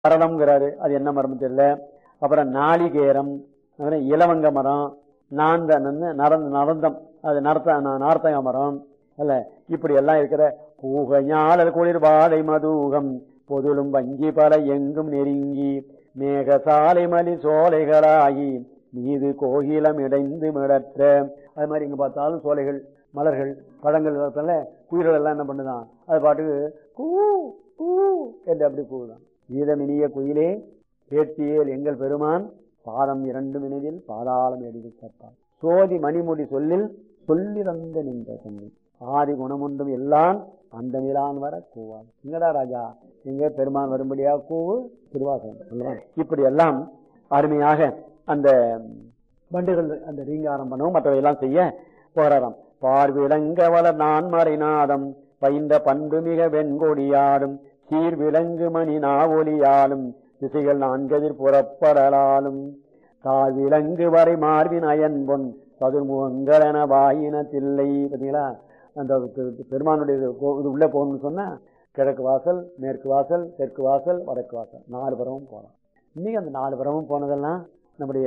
மரணம்ங்கிறாரு அது என்ன மரம் தெரியல அப்புறம் நாளிகேரம் அப்புறம் இலவங்க மரம் நாந்த நரந்த நரந்தம் அது நரத்த நார்த்தங்க மரம் அல்ல இப்படி எல்லாம் இருக்கிற பூக ஞாழல் குளிர் வாழை மதூகம் பொதுளும் வஞ்சி பல எங்கும் நெருங்கி மேக சாலை மலி சோலைகளாகி மீது கோகிலம் இடைந்து மிடற்ற அது மாதிரி இங்க பார்த்தாலும் சோலைகள் மலர்கள் பழங்கள் வரப்பல குயில்கள் எல்லாம் என்ன பண்ணுதான் அது பாட்டுக்கு கூ கூ என்று அப்படி கூவுதான் வீதமினிய குயிலே கேட்டியேல் எங்கள் பெருமான் பாதம் இரண்டு நினைவில் பாதாளம் எடிவில் கற்பார் சோதி மணிமுடி சொல்லில் சொல்லிறந்த நின்ற தன்மை ஆதி குணமுண்டும் எல்லாம் அந்த நிலான் வர கூவார் எங்கடா ராஜா எங்க பெருமான் வரும்படியா கூவு திருவாசகம் இப்படி எல்லாம் அருமையாக அந்த பண்டுகள் அந்த ரீங்காரம் பண்ணவும் மற்றவையெல்லாம் செய்ய போராடம் பார்விளங்க வளர் நான் மறைநாதம் பயின்ற பண்பு மிக வெண்கொடியாடும் சீர் விலங்கு மணி நாவொலியாலும் திசைகள் நான்கதிர் புறப்படலாலும் தாழ் விலங்கு வரை மார்பின் அயன் பொன் சதுர்முகங்கள் என வாயின தில்லை பார்த்தீங்களா அந்த பெருமானுடைய இது உள்ளே போகணும்னு சொன்னா கிழக்கு வாசல் மேற்கு வாசல் தெற்கு வாசல் வடக்கு வாசல் நாலு புறமும் போகலாம் இன்னைக்கு அந்த நாலு புறமும் போனதெல்லாம் நம்முடைய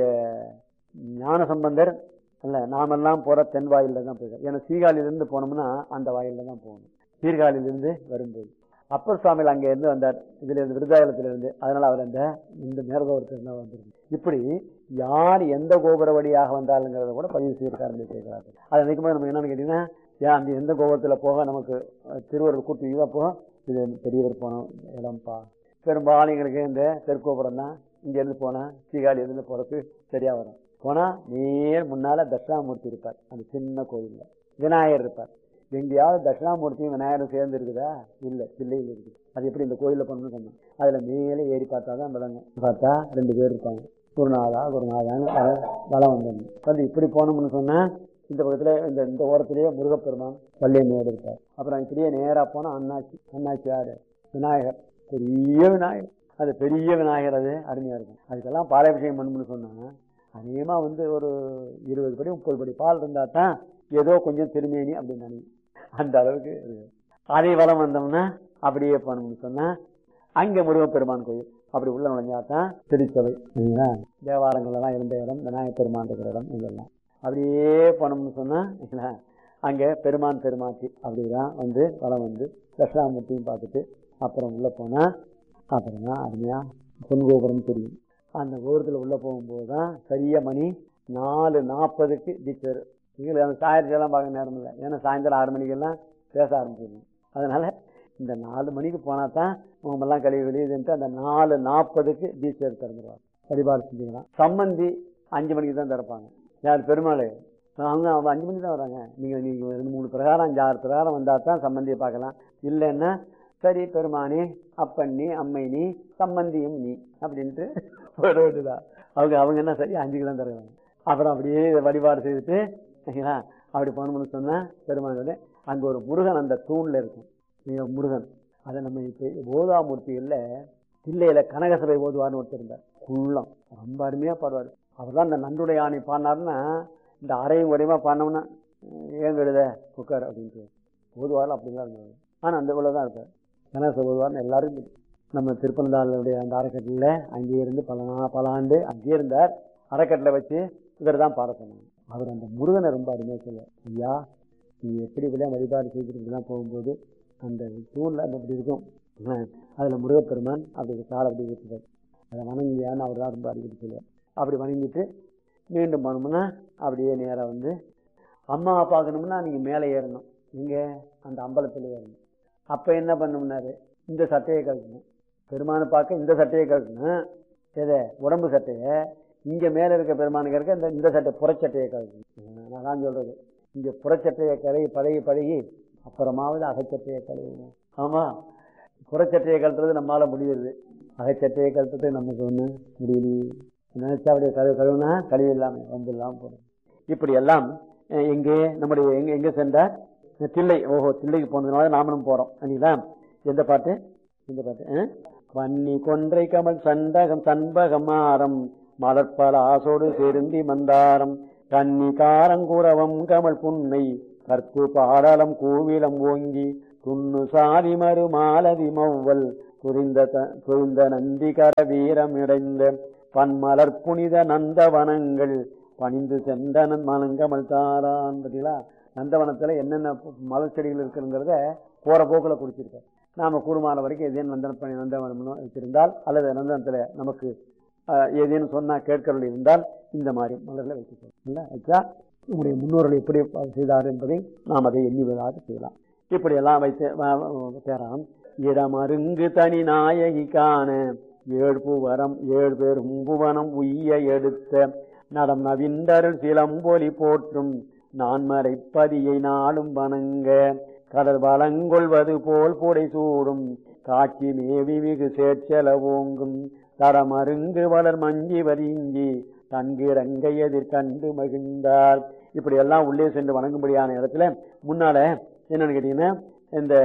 ஞான சம்பந்தர் அல்ல நாமெல்லாம் போற தென் வாயில தான் போயிருக்கோம் ஏன்னா சீகாழிலிருந்து போனோம்னா அந்த வாயில தான் போகணும் சீர்காழிலிருந்து வரும்போது அப்பர் சுவாமிகள் அங்க இருந்து வந்தார் இதுல இருந்து விருதாயலத்துல இருந்து அதனால அவர் அந்த இந்த மேரதோரத்தில் தான் வந்திருக்கு இப்படி யார் எந்த கோபுர வழியாக வந்தாலுங்கிறத கூட பதிவு செய்திருக்காரு கேட்கிறார்கள் அது நினைக்கும் போது நம்ம என்னன்னு கேட்டீங்கன்னா ஏன் அந்த எந்த கோபுரத்துல போக நமக்கு திருவருள் கூட்டி தான் போக இது பெரியவர் போன இடம்ப்பா பெரும்பாலும் எங்களுக்கு இந்த தெற்கோபுரம் தான் இங்க இருந்து போனா சீகாழி இருந்து போறதுக்கு சரியா வரும் போனா நேர் முன்னால தட்சிணாமூர்த்தி இருப்பார் அந்த சின்ன கோயில்ல விநாயகர் இருப்பார் எங்கேயாவது தட்சிணாமூர்த்தியும் விநாயகரும் சேர்ந்து இருக்குதா இல்ல பிள்ளைகள் இருக்குது அது எப்படி இந்த கோயில்ல பண்ணணும் சொன்னோம் அதுல மேலே ஏறி பார்த்தா தான் விளங்கும் பார்த்தா ரெண்டு பேர் இருப்பாங்க குருநாதா குருநாதான்னு வளம் வந்துடணும் வந்து இப்படி போனோம்னு சொன்னா இந்த பக்கத்துல இந்த இந்த ஓரத்திலேயே முருகப்பெருமான் பள்ளியம்மோடு இருப்பார் அப்புறம் இப்படியே நேரா போனா அண்ணாச்சி அண்ணாச்சி யாரு விநாயகர் பெரிய விநாயகர் அது பெரிய விநாயகர் அது அருமையா இருக்கும் அதுக்கெல்லாம் பாலாபிஷேகம் பண்ணணும்னு சொன்னா அதிகமா வந்து ஒரு இருபது படி முப்பது படி பால் இருந்தா தான் ஏதோ கொஞ்சம் திருமேனி அப்படின்னு நினைக்கும் அந்த அளவுக்கு அதே வளம் வந்தோம்னா அப்படியே போனோம்னு சொன்னா அங்க முருகப்பெருமான் கோயில் அப்படி உள்ள நுழைஞ்சாதான் திருச்சபை தேவாரங்கள்லாம் இருந்த இடம் விநாயகர் பெருமான் இருக்கிற இடம் இதெல்லாம் அப்படியே போனோம்னு சொன்னா அங்க பெருமான் பெருமாச்சி அப்படிதான் வந்து வளம் வந்து தட்சிணாமூர்த்தியும் பார்த்துட்டு அப்புறம் உள்ள போனா அப்புறம் தான் அருமையா பொன்கோபுரம் தெரியும் அந்த கோபுரத்தில் உள்ள போகும்போது தான் சரியா மணி நாலு நாற்பதுக்கு டீச்சர் எங்களுக்கு அந்த சாயந்தரம் பார்க்க நேரம் இல்லை ஏன்னா சாயந்தரம் ஆறு மணிக்கெல்லாம் பேச ஆரம்பிச்சிருக்கோம் அதனால இந்த நாலு மணிக்கு போனா தான் உங்கெல்லாம் கழுவி வெளியுதுன்ட்டு அந்த நாலு நாற்பதுக்கு டீச்சர் திறந்துருவாங்க வழிபாடு செஞ்சுக்கலாம் சம்மந்தி அஞ்சு மணிக்கு தான் திறப்பாங்க யார் பெருமாள் அவங்க அவங்க அஞ்சு மணிக்கு தான் வராங்க நீங்கள் நீங்கள் ரெண்டு மூணு பிரகாரம் அஞ்சு ஆறு பிரகாரம் வந்தால் தான் சம்மந்தியை பார்க்கலாம் இல்லைன்னா சரி பெருமானே அப்பண்ணி அம்மை நீ சம்மந்தியும் நீ அப்படின்ட்டு போட வேண்டியதா அவங்க அவங்க என்ன சரி அஞ்சுக்கு தான் தருவாங்க அப்புறம் அப்படியே வழிபாடு செய்துட்டு சரிங்களா அப்படி போனோம்னு சொன்னா பெருமான் வந்து அங்க ஒரு முருகன் அந்த தூண்ல இருக்கும் முருகன் அதை நம்ம இப்போ ஓதாமூர்த்திகள்ல தில்லையில கனகசபை ஓதுவார்னு ஒருத்தர் இருந்தார் குள்ளம் ரொம்ப அருமையா பாடுவார் அவர் தான் இந்த நன்றுடைய ஆணை பாடினாருன்னா இந்த அரையும் குறையுமா பாடினோம்னா ஏன் கெடுத குக்கர் அப்படின்ட்டு ஓதுவாரில் அப்படிலாம் இருந்தாங்க ஆனால் அந்த இவ்வளோ தான் இருப்பார் கனகசபை ஓதுவார்னு எல்லாரும் நம்ம திருப்பனந்தாளுடைய அந்த அறக்கட்டில் அங்கேயே இருந்து பல நா பல ஆண்டு அங்கேயே இருந்தார் அறக்கட்டில் வச்சு இவர் தான் பாட சொன்னாங்க அவர் அந்த முருகனை ரொம்ப அருமையாக சொல்லுவார் ஐயா நீ எப்படி இப்படிலாம் வழிபாடு செய்துட்டு தான் போகும்போது அந்த தூணில் அந்த அப்படி இருக்கும் அதில் முருகப்பெருமான் அப்படி காலை அப்படி வச்சுட்டார் அதை வணங்கியான்னு அவர் தான் ரொம்ப அடிக்கடி சொல்லுவார் அப்படி வணங்கிட்டு மீண்டும் போனோம்னா அப்படியே நேராக வந்து அம்மாவை பார்க்கணும்னா நீங்கள் மேலே ஏறணும் இங்கே அந்த அம்பலத்தில் ஏறணும் அப்போ என்ன பண்ணணும்னாரு இந்த சட்டையை கழட்டணும் பெருமானை பார்க்க இந்த சட்டையை கழட்டணும் எதை உடம்பு சட்டையை இங்கே மேலே இருக்க பெருமானுக்கு இருக்க இந்த இந்த சட்டை புறச்சட்டையை கழட்டணும் நான் தான் சொல்கிறது இங்கே புறச்சட்டையை கழுவி பழகி பழகி அப்புறமாவது அகச்சட்டையை கழுவுங்க ஆமாம் புறச்சட்டையை கழட்டுறது நம்மளால் முடியுது அகச்சட்டையை கழட்டுறது நமக்கு ஒன்று முடியலையே நினைச்சா அப்படியே கழுவு கழுவுனா கழிவு இல்லாமல் ரொம்ப இல்லாமல் போடும் இப்படி எல்லாம் எங்கே நம்முடைய எங்க எங்கே சென்றார் தில்லை ஓஹோ தில்லைக்கு போனதுனால நாமளும் போறோம் இல்லைங்களா எந்த பாட்டு எந்த பாட்டு வன்னி கொன்றை கமல் சண்டகம் சண்பகமாரம் மலர்பல ஆசோடு செருந்தி மந்தாரம் கன்னி காரங்குரவம் கமல் புன்னை கற்பு பாடலம் கூவிலம் ஓங்கி துண்ணு சாதி மறு மாலதி மௌவல் துரிந்த த- துரிந்த நந்திகர வீரம் இடைந்த பன்மலர் புனித நந்தவனங்கள் பணிந்து சென்றனன் மலங்கமல் தாரான் பார்த்தீங்களா நந்தவனத்துல என்னென்ன மலர் செடிகள் இருக்குங்கிறத போற போக்குல குறிச்சிருக்காரு நாம கூடுமான வரைக்கும் ஏதேனும் நந்தன பணி நந்தவனம் வச்சிருந்தால் அல்லது நந்தனத்துல நமக்கு ஆஹ், ஏதேனும் சொன்னா கேட்கறவர்கள் இருந்தால் இந்த மாதிரி மலர்களை வைத்துக்கலாம் இல்ல வச்சா நம்முடைய முன்னோர்கள் எப்படி செய்தார் என்பதை நாம் அதை எண்ணிவதாக செய்யலாம் இப்படி எல்லாம் வைத்து தேராம் இடமருங்கு தனி நாயகி காண ஏழ்புவரம் ஏழு பேர் உம்புவனம் உய்ய எடுத்த நடம் நவிந்தருள் சிலம்பொலி போற்றும் நான்மறை பதியை நாளும் வணங்க கடல் வளங்கொள்வது போல் புடை சூடும் காட்சி மேவி மிகு சேச்சல ஓங்கும் தடமருங்கு வளர் மஞ்சி வரிஞ்சி தன்கிறங்கை எதிர் கண்டு மகிழ்ந்தார் இப்படி எல்லாம் உள்ளே சென்று வணங்கும்படியான இடத்துல முன்னால என்னன்னு கேட்டீங்கன்னா இந்த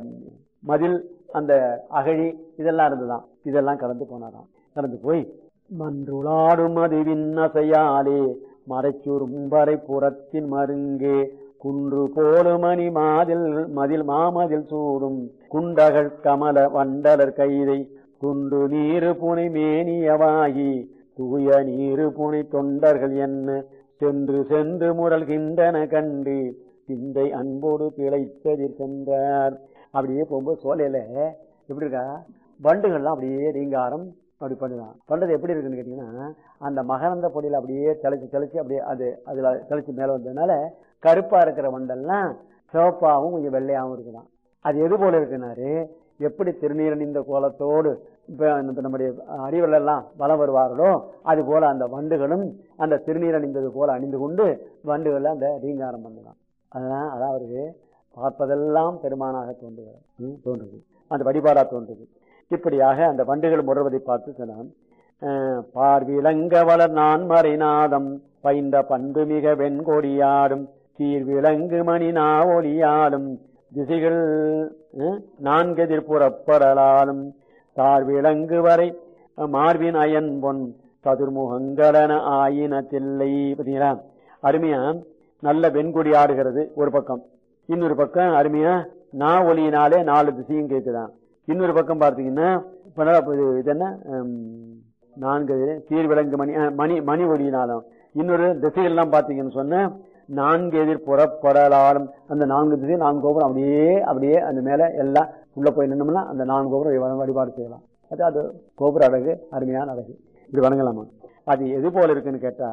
மதில் அந்த அகழி இதெல்லாம் இருந்துதான் இதெல்லாம் கடந்து போனாராம் கடந்து போய் மன்றுளாடும் அதுவின் அசையாலே மறைச்சூரும் வரை புறத்தின் மருங்கே குன்று போலுமணி மாதில் மதில் மாமதில் சூடும் குண்டகள் கமல வண்டலர் கைதை துண்டு நீரு புனை மேனியவாகி தூய நீரு புனை தொண்டர்கள் என்ன சென்று சென்று முரல்கின்றன கண்டு சிந்தை அன்போடு திளைத்ததிர் சென்றார் அப்படியே போகும்போது சோலையில எப்படி இருக்கா வண்டுகள்லாம் அப்படியே ரீங்காரம் அப்படி பண்ணுதான் பண்றது எப்படி இருக்குன்னு கேட்டீங்கன்னா அந்த மகரந்த பொடியில அப்படியே தெளிச்சு தெளிச்சு அப்படியே அது அதுல தெளிச்சு மேல வந்ததுனால கருப்பா இருக்கிற வண்டெல்லாம் சிவப்பாவும் கொஞ்சம் வெள்ளையாவும் இருக்குதான் அது எது போல இருக்குனாரு எப்படி திருநீரணிந்த கோலத்தோடு இப்ப இப்ப நம்முடைய அறிவர்கள் எல்லாம் வலம் வருவார்களோ அது போல அந்த வண்டுகளும் அந்த திருநீர் அணிந்தது போல அணிந்து கொண்டு வண்டுகள் அந்த ரீங்காரம் பண்ணுதான் அதுதான் அதான் அவருக்கு பார்ப்பதெல்லாம் பெருமானாக தோன்றுகிறது ம், தோன்றுது அந்த வழிபாடா தோன்றுது இப்படியாக அந்த வண்டுகள் முறுவதை பார்த்து சொன்னான் அஹ், பார்விலங்க வளர் நான் மறைநாதம் பைந்த பண்பு மிக வெண்கொடியாடும் சீர்விலங்கு மணி நாவொலியாடும் திசைகள் அஹ், நான்கெதிர் புறப்படலாலும் தார் விலங்கு வரை அஹ், மார்பின் அயன் பொன் சதுர்முகங்களன ஆயினத்தில்லை பார்த்தீங்களா அருமையா நல்ல வெண்கொடி ஆடுகிறது ஒரு பக்கம் இன்னொரு பக்கம் அருமையா நா ஒலியினாலே நாலு திசையும் கேட்குதான் இன்னொரு பக்கம் பார்த்தீங்கன்னா இப்ப என்ன இது இது என்ன ஹம், நான்கு சீர்விலங்கு மணி அஹ், மணி மணி ஒலியினாலும் இன்னொரு திசையெல்லாம் பார்த்தீங்கன்னு சொன்ன நான்கு எதிர் புறப்படலாலும் அந்த நான்கு திசை நான்கு கோபுரம் அப்படியே அப்படியே அந்த மேல எல்லாம் உள்ள போய் நின்னோம்னா அந்த நான்கு கோபுரம் வ- வழிபாடு செய்யலாம் அது அது கோபுர அழகு அருமையான அழகு இது வணங்கலாமா அது எது போல இருக்குன்னு கேட்டா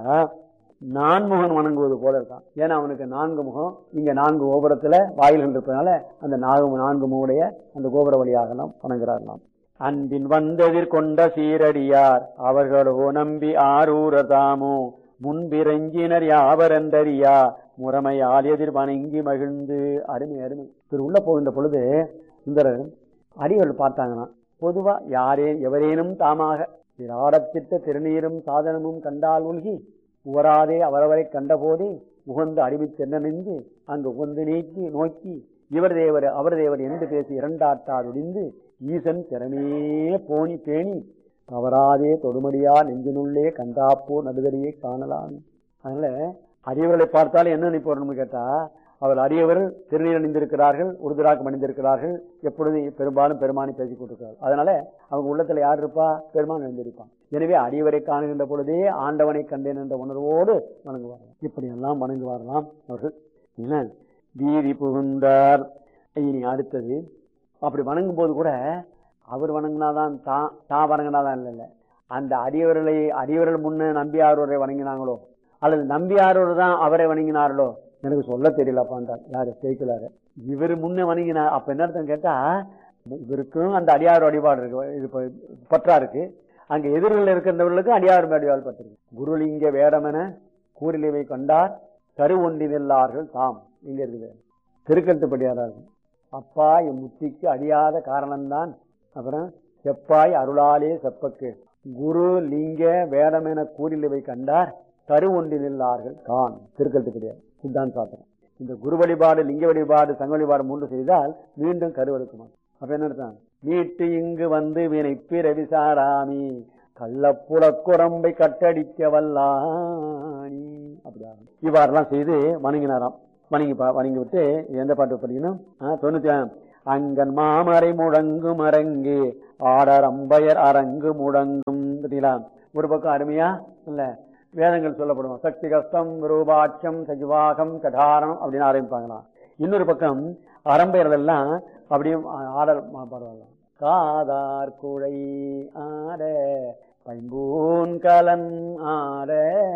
நான்முகன் வணங்குவது போல இருக்கான் ஏன்னா அவனுக்கு நான்கு முகம் இங்க நான்கு கோபுரத்துல வாயில்கள் இருப்பதனால அந்த நான்கு நான்கு முகடைய அந்த கோபுர வழியாகலாம் வணங்குறார்களாம் அன்பின் வந்ததிர் கொண்ட சீரடியார் அவர்களோ நம்பி ஆரூர தாமோ முன்பிரஞ்சினர் யாவரந்தறியா முறைமையால் எதிர் வணங்கி மகிழ்ந்து அருமை அருமை இவர் உள்ள போகின்ற பொழுது சுந்தரர் அடிகள் பார்த்தாங்கன்னா பொதுவா யாரே எவரேனும் தாமாக விராடத்திட்ட திருநீரும் சாதனமும் கண்டால் உள்கி உவராதே அவரவரை கண்டபோதே உகந்து அறிவித் தென்னணிந்து அங்கு உகந்து நீக்கி நோக்கி இவர் தேவர் அவர் தேவர் என்று பேசி இரண்டாட்டாருடிந்து ஈசன் திறமே போனி பேணி தவறாதே தொடுமடியா நெஞ்சினுள்ளே கண்டாப்போ நடுதடியை காணலாம் அதனால அடியவர்களை பார்த்தால் என்ன நினைப்பு வரணும்னு கேட்டா அவர் அடியவர்கள் திருநீர் அணிந்திருக்கிறார்கள் உருதுராக்கம் அணிந்திருக்கிறார்கள் எப்பொழுது பெரும்பாலும் பெருமானி பேசிக் கொண்டிருக்கிறார் அதனால அவங்க உள்ளத்துல யார் இருப்பா பெருமான் எழுந்திருப்பான் எனவே அடியவரை காணுகின்ற பொழுதே ஆண்டவனை கண்டேன் என்ற உணர்வோடு வணங்குவார்கள் இப்படி எல்லாம் வணங்குவார்களாம் அவர்கள் என்ன வீதி புகுந்தார் இனி அடுத்தது அப்படி வணங்கும் போது கூட அவர் வணங்கினாதான் தான் தான் வணங்கினாதான் இல்லை இல்லை அந்த அடியவர்களை அடியவர்கள் முன்ன நம்பியாரோரை வணங்கினாங்களோ அல்லது நம்பியாரோர் தான் அவரை வணங்கினார்களோ எனக்கு சொல்ல தெரியலப்பான்றார் யாரு சேர்க்கலாரு இவர் முன்ன வணங்கினார் அப்ப என்ன அர்த்தம் கேட்டா இவருக்கும் அந்த அடியார் வழிபாடு இருக்கு இது ப- பற்றா இருக்கு அங்க எதிரில் இருக்கின்றவர்களுக்கு அடியார் வழிபாடு பற்றிருக்கு குருலிங்க வேடமென கூறிலிவை கண்டார் கரு ஒன்றினில்லார்கள் தாம் இங்க இருக்குது திருக்கட்டுப்படியாரார்கள் அப்பா என் முத்திக்கு அடியாத காரணம்தான் அப்புறம் செப்பாய் அருளாலே செப்பக்கு குரு லிங்க வேடமென கூறிலிவை கண்டார் கரு ஒன்றினில்லார்கள் தான் திருக்கட்டுப்படியார் சித்தாந்த சாத்திரம் இந்த குரு வழிபாடு லிங்க வழிபாடு சங்க வழிபாடு மூன்று செய்தால் மீண்டும் கருவெடுக்குமா அப்ப என்ன அர்த்தம் மீட்டு இங்கு வந்து வினை பிறவி சாராமி கள்ளப்புலக்குரம்பை கட்டடிக்க வல்லானி அப்படியாகும் இவ்வாறெல்லாம் செய்து வணங்கினாராம் வணங்கி பா- வணங்கி விட்டு எந்த பாட்டு படிக்கணும் ஆ, தொண்ணூத்தி ஆ- அங்கன் மாமரை முழங்கும் அரங்கு ஆடர் அம்பயர் அரங்கு முழங்கும் பார்த்தீங்களா ஒரு பக்கம் அருமையா இல்ல வேதங்கள் சொல்லப்படும் சக்தி கஸ்தம் ரூபாட்சம் சஜிவாகம் கடாரம் அப்படின்னு ஆரம்பிப்பாங்களாம் இன்னொரு பக்கம் அரம்பையர்கள் எல்லாம் அப்படியும் ஆடர் பரவாயில்ல காதார் குழை ஆட பைம்பூன் கலன் ஆட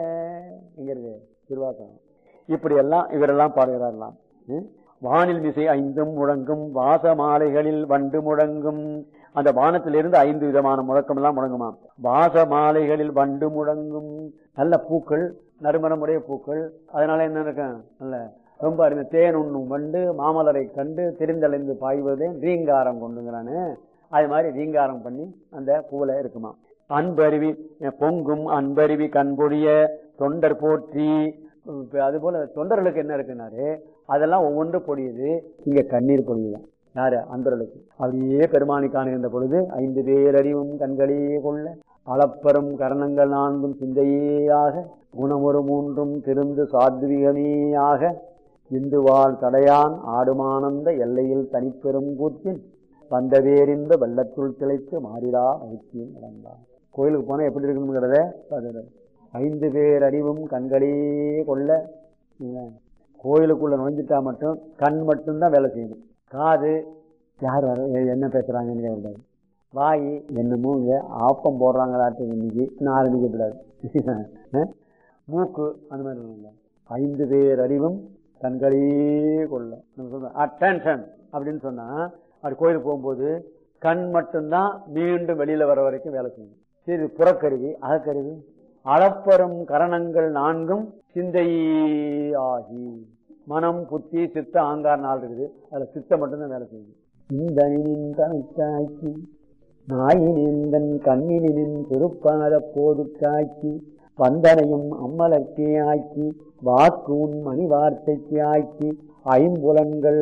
இங்க இருக்கு திருவாசகம் இப்படி எல்லாம் இவரெல்லாம் பாடுகிறாரலாம் ம்? வானில் மிசை ஐந்தும் முழங்கும் வாச மாலைகளில் வண்டு முழங்கும் அந்த வானத்திலிருந்து ஐந்து விதமான முழக்கம் எல்லாம் முழங்குமா வாச மாலைகளில் வண்டு முழங்கும் நல்ல பூக்கள் நறுமணமுடைய பூக்கள் அதனால என்ன இருக்கும் நல்ல ரொம்ப அருமை தேன் உண்ணும் வண்டு மாமலரை கண்டு தெரிந்தடைந்து பாய்வதே ரீங்காரம் கொண்டுங்கிறானு அது மாதிரி ரீங்காரம் பண்ணி அந்த பூல இருக்குமா அன்பருவி பொங்கும் அன்பருவி கண்பொழிய தொண்டர் போற்றி இப்ப அது போல தொண்டர்களுக்கு என்ன இருக்குனாரு அதெல்லாம் ஒவ்வொன்று பொழியுது இங்க கண்ணீர் பொழியுதான் யாரு அன்பர்களுக்கு அப்படியே பெருமானி காணுகின்ற பொழுது ஐந்து பேரறிவும் கண்களே கொள்ள அளப்பெரும் கரணங்கள் நான்கும் சிந்தையேயாக குணமொரு மூன்றும் திருந்து சாத்விகமேயாக இந்துவாள் தடையான் ஆடுமானந்த எல்லையில் தனிப்பெரும் கூத்தின் வந்த வேறிந்த வெள்ளத்துள் திளைத்து மாறிடா மகிழ்ச்சியும் நடந்தான் கோயிலுக்கு போனா எப்படி இருக்கணுங்கிறத பார்த்துக்கிறார். ஐந்து பேர் அறிவும் கண்களே கொள்ள இல்ல, கோயிலுக்குள்ள நுழைஞ்சிட்டா மட்டும் கண் மட்டும்தான் வேலை செய்யணும் காது யார் வர எ- என்ன பேசுறாங்கன்னு கேட்கக்கூடாது வாய் என்னமோ இங்க ஆப்பம் போடுறாங்களாட்டு இன்னைக்கு நான் ஆரம்பிக்கப்படாது மூக்கு அந்த மாதிரி இருக்கணும்ல. ஐந்து பேர் அறிவும் கண்களே கொள்ள நம்ம சொல்றோம் அட்டென்ஷன் அப்படின்னு சொன்னா அது கோயிலுக்கு போகும்போது கண் மட்டும்தான் மீண்டும் வெளியில வர வரைக்கும் வேலை செய்யணும் சரி இது புறக்கருவி அகக்கருவி அளப்பெரும் கரணங்கள் நான்கும் சிந்தையாகி மனம் புத்தி சித்த ஆங்கார் நாள் இருக்குது அதுல சித்த மட்டும்தான் வேலை செய்யுது இந்த தனக்காக்கி நாயினேந்தன் கண்ணினின் திருப்பாத போது காக்கி வந்தனையும் அம்மலர்க்கே ஆக்கி வாக்கு உன் மணி வார்த்தைக்கு ஆக்கி ஐம்புலன்கள்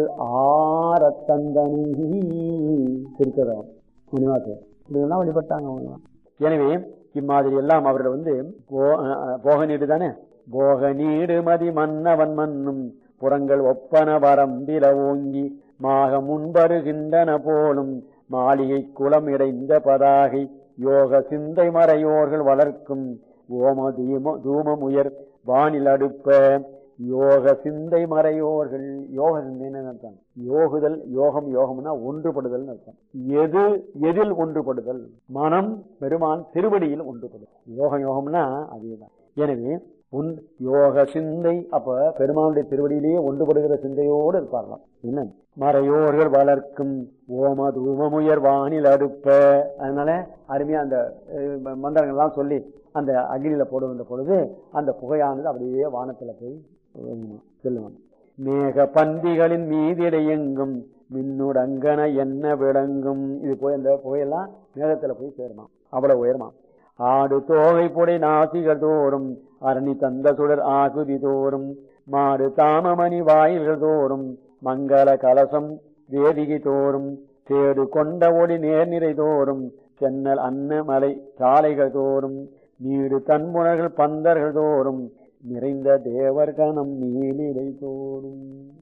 ஆரத்தந்தனி திருக்கிறோம் முனிவாசர் இதெல்லாம் வழிபட்டாங்க அவங்க எனவே இம்மாதிரி எல்லாம் அவர்கள் வந்து போ- அஹ் போக நீடு தானே போக நீடு மதி மன்னவன் மன்னும் புறங்கள் ஒப்பன வரம்பில ஓங்கி மாக முன்பருகின்றன போலும் மாளிகை குளம் இடைந்த பதாகை யோக சிந்தை மறையோர்கள் வளர்க்கும் ஓம தீம தூமம் உயர் வானில் அடுப்ப யோக சிந்தை மறையோர்கள் யோக சிந்தைன்னு அர்த்தம் யோகுதல் யோகம் யோகம்னா ஒன்றுபடுதல் அர்த்தம் எது எதில் ஒன்றுபடுதல் மனம் பெருமான் திருவடியில் ஒன்றுபடுதல் யோகம் யோகம்னா அதேதான் எனவே உன் யோக சிந்தை அப்ப பெருமானுடைய திருவடியிலேயே ஒன்றுபடுகிற சிந்தையோடு இருப்பார்களாம் என்ன மறையோர்கள் வளர்க்கும் ஓம தூமமுயர் வானில் அடுப்ப அதனால அருமையா அந்த அஹ், மந்திரங்கள்லாம் சொல்லி அந்த அக்னியில போடுகின்ற பொழுது அந்த புகையானது அப்படியே வானத்துல போய் விழுங்கணும், செல்லும் மேக பந்திகளின் மீதிடையெங்கும் மின்னுடங்கன என்ன விளங்கும் இது போய் அந்த புகையெல்லாம் மேகத்துல போய் சேருமா அவ்வளவு உயரமா ஆடு தோகை புடை நாசிகள் தோறும் அரணி தந்த சுடர் ஆகுதி தோறும் மாடு தாமமணி வாயில்கள் தோறும் மங்கள கலசம் வேதிகை தோறும் தேடு கொண்ட ஒளி நேர்நிறை தோறும் சென்னல் அன்னமலை சாலைகள் தோறும் நீடு தன்முனர்கள் பந்தர்கள் தோறும் நிறைந்த தேவர் கணம் நீலிடை தோறும்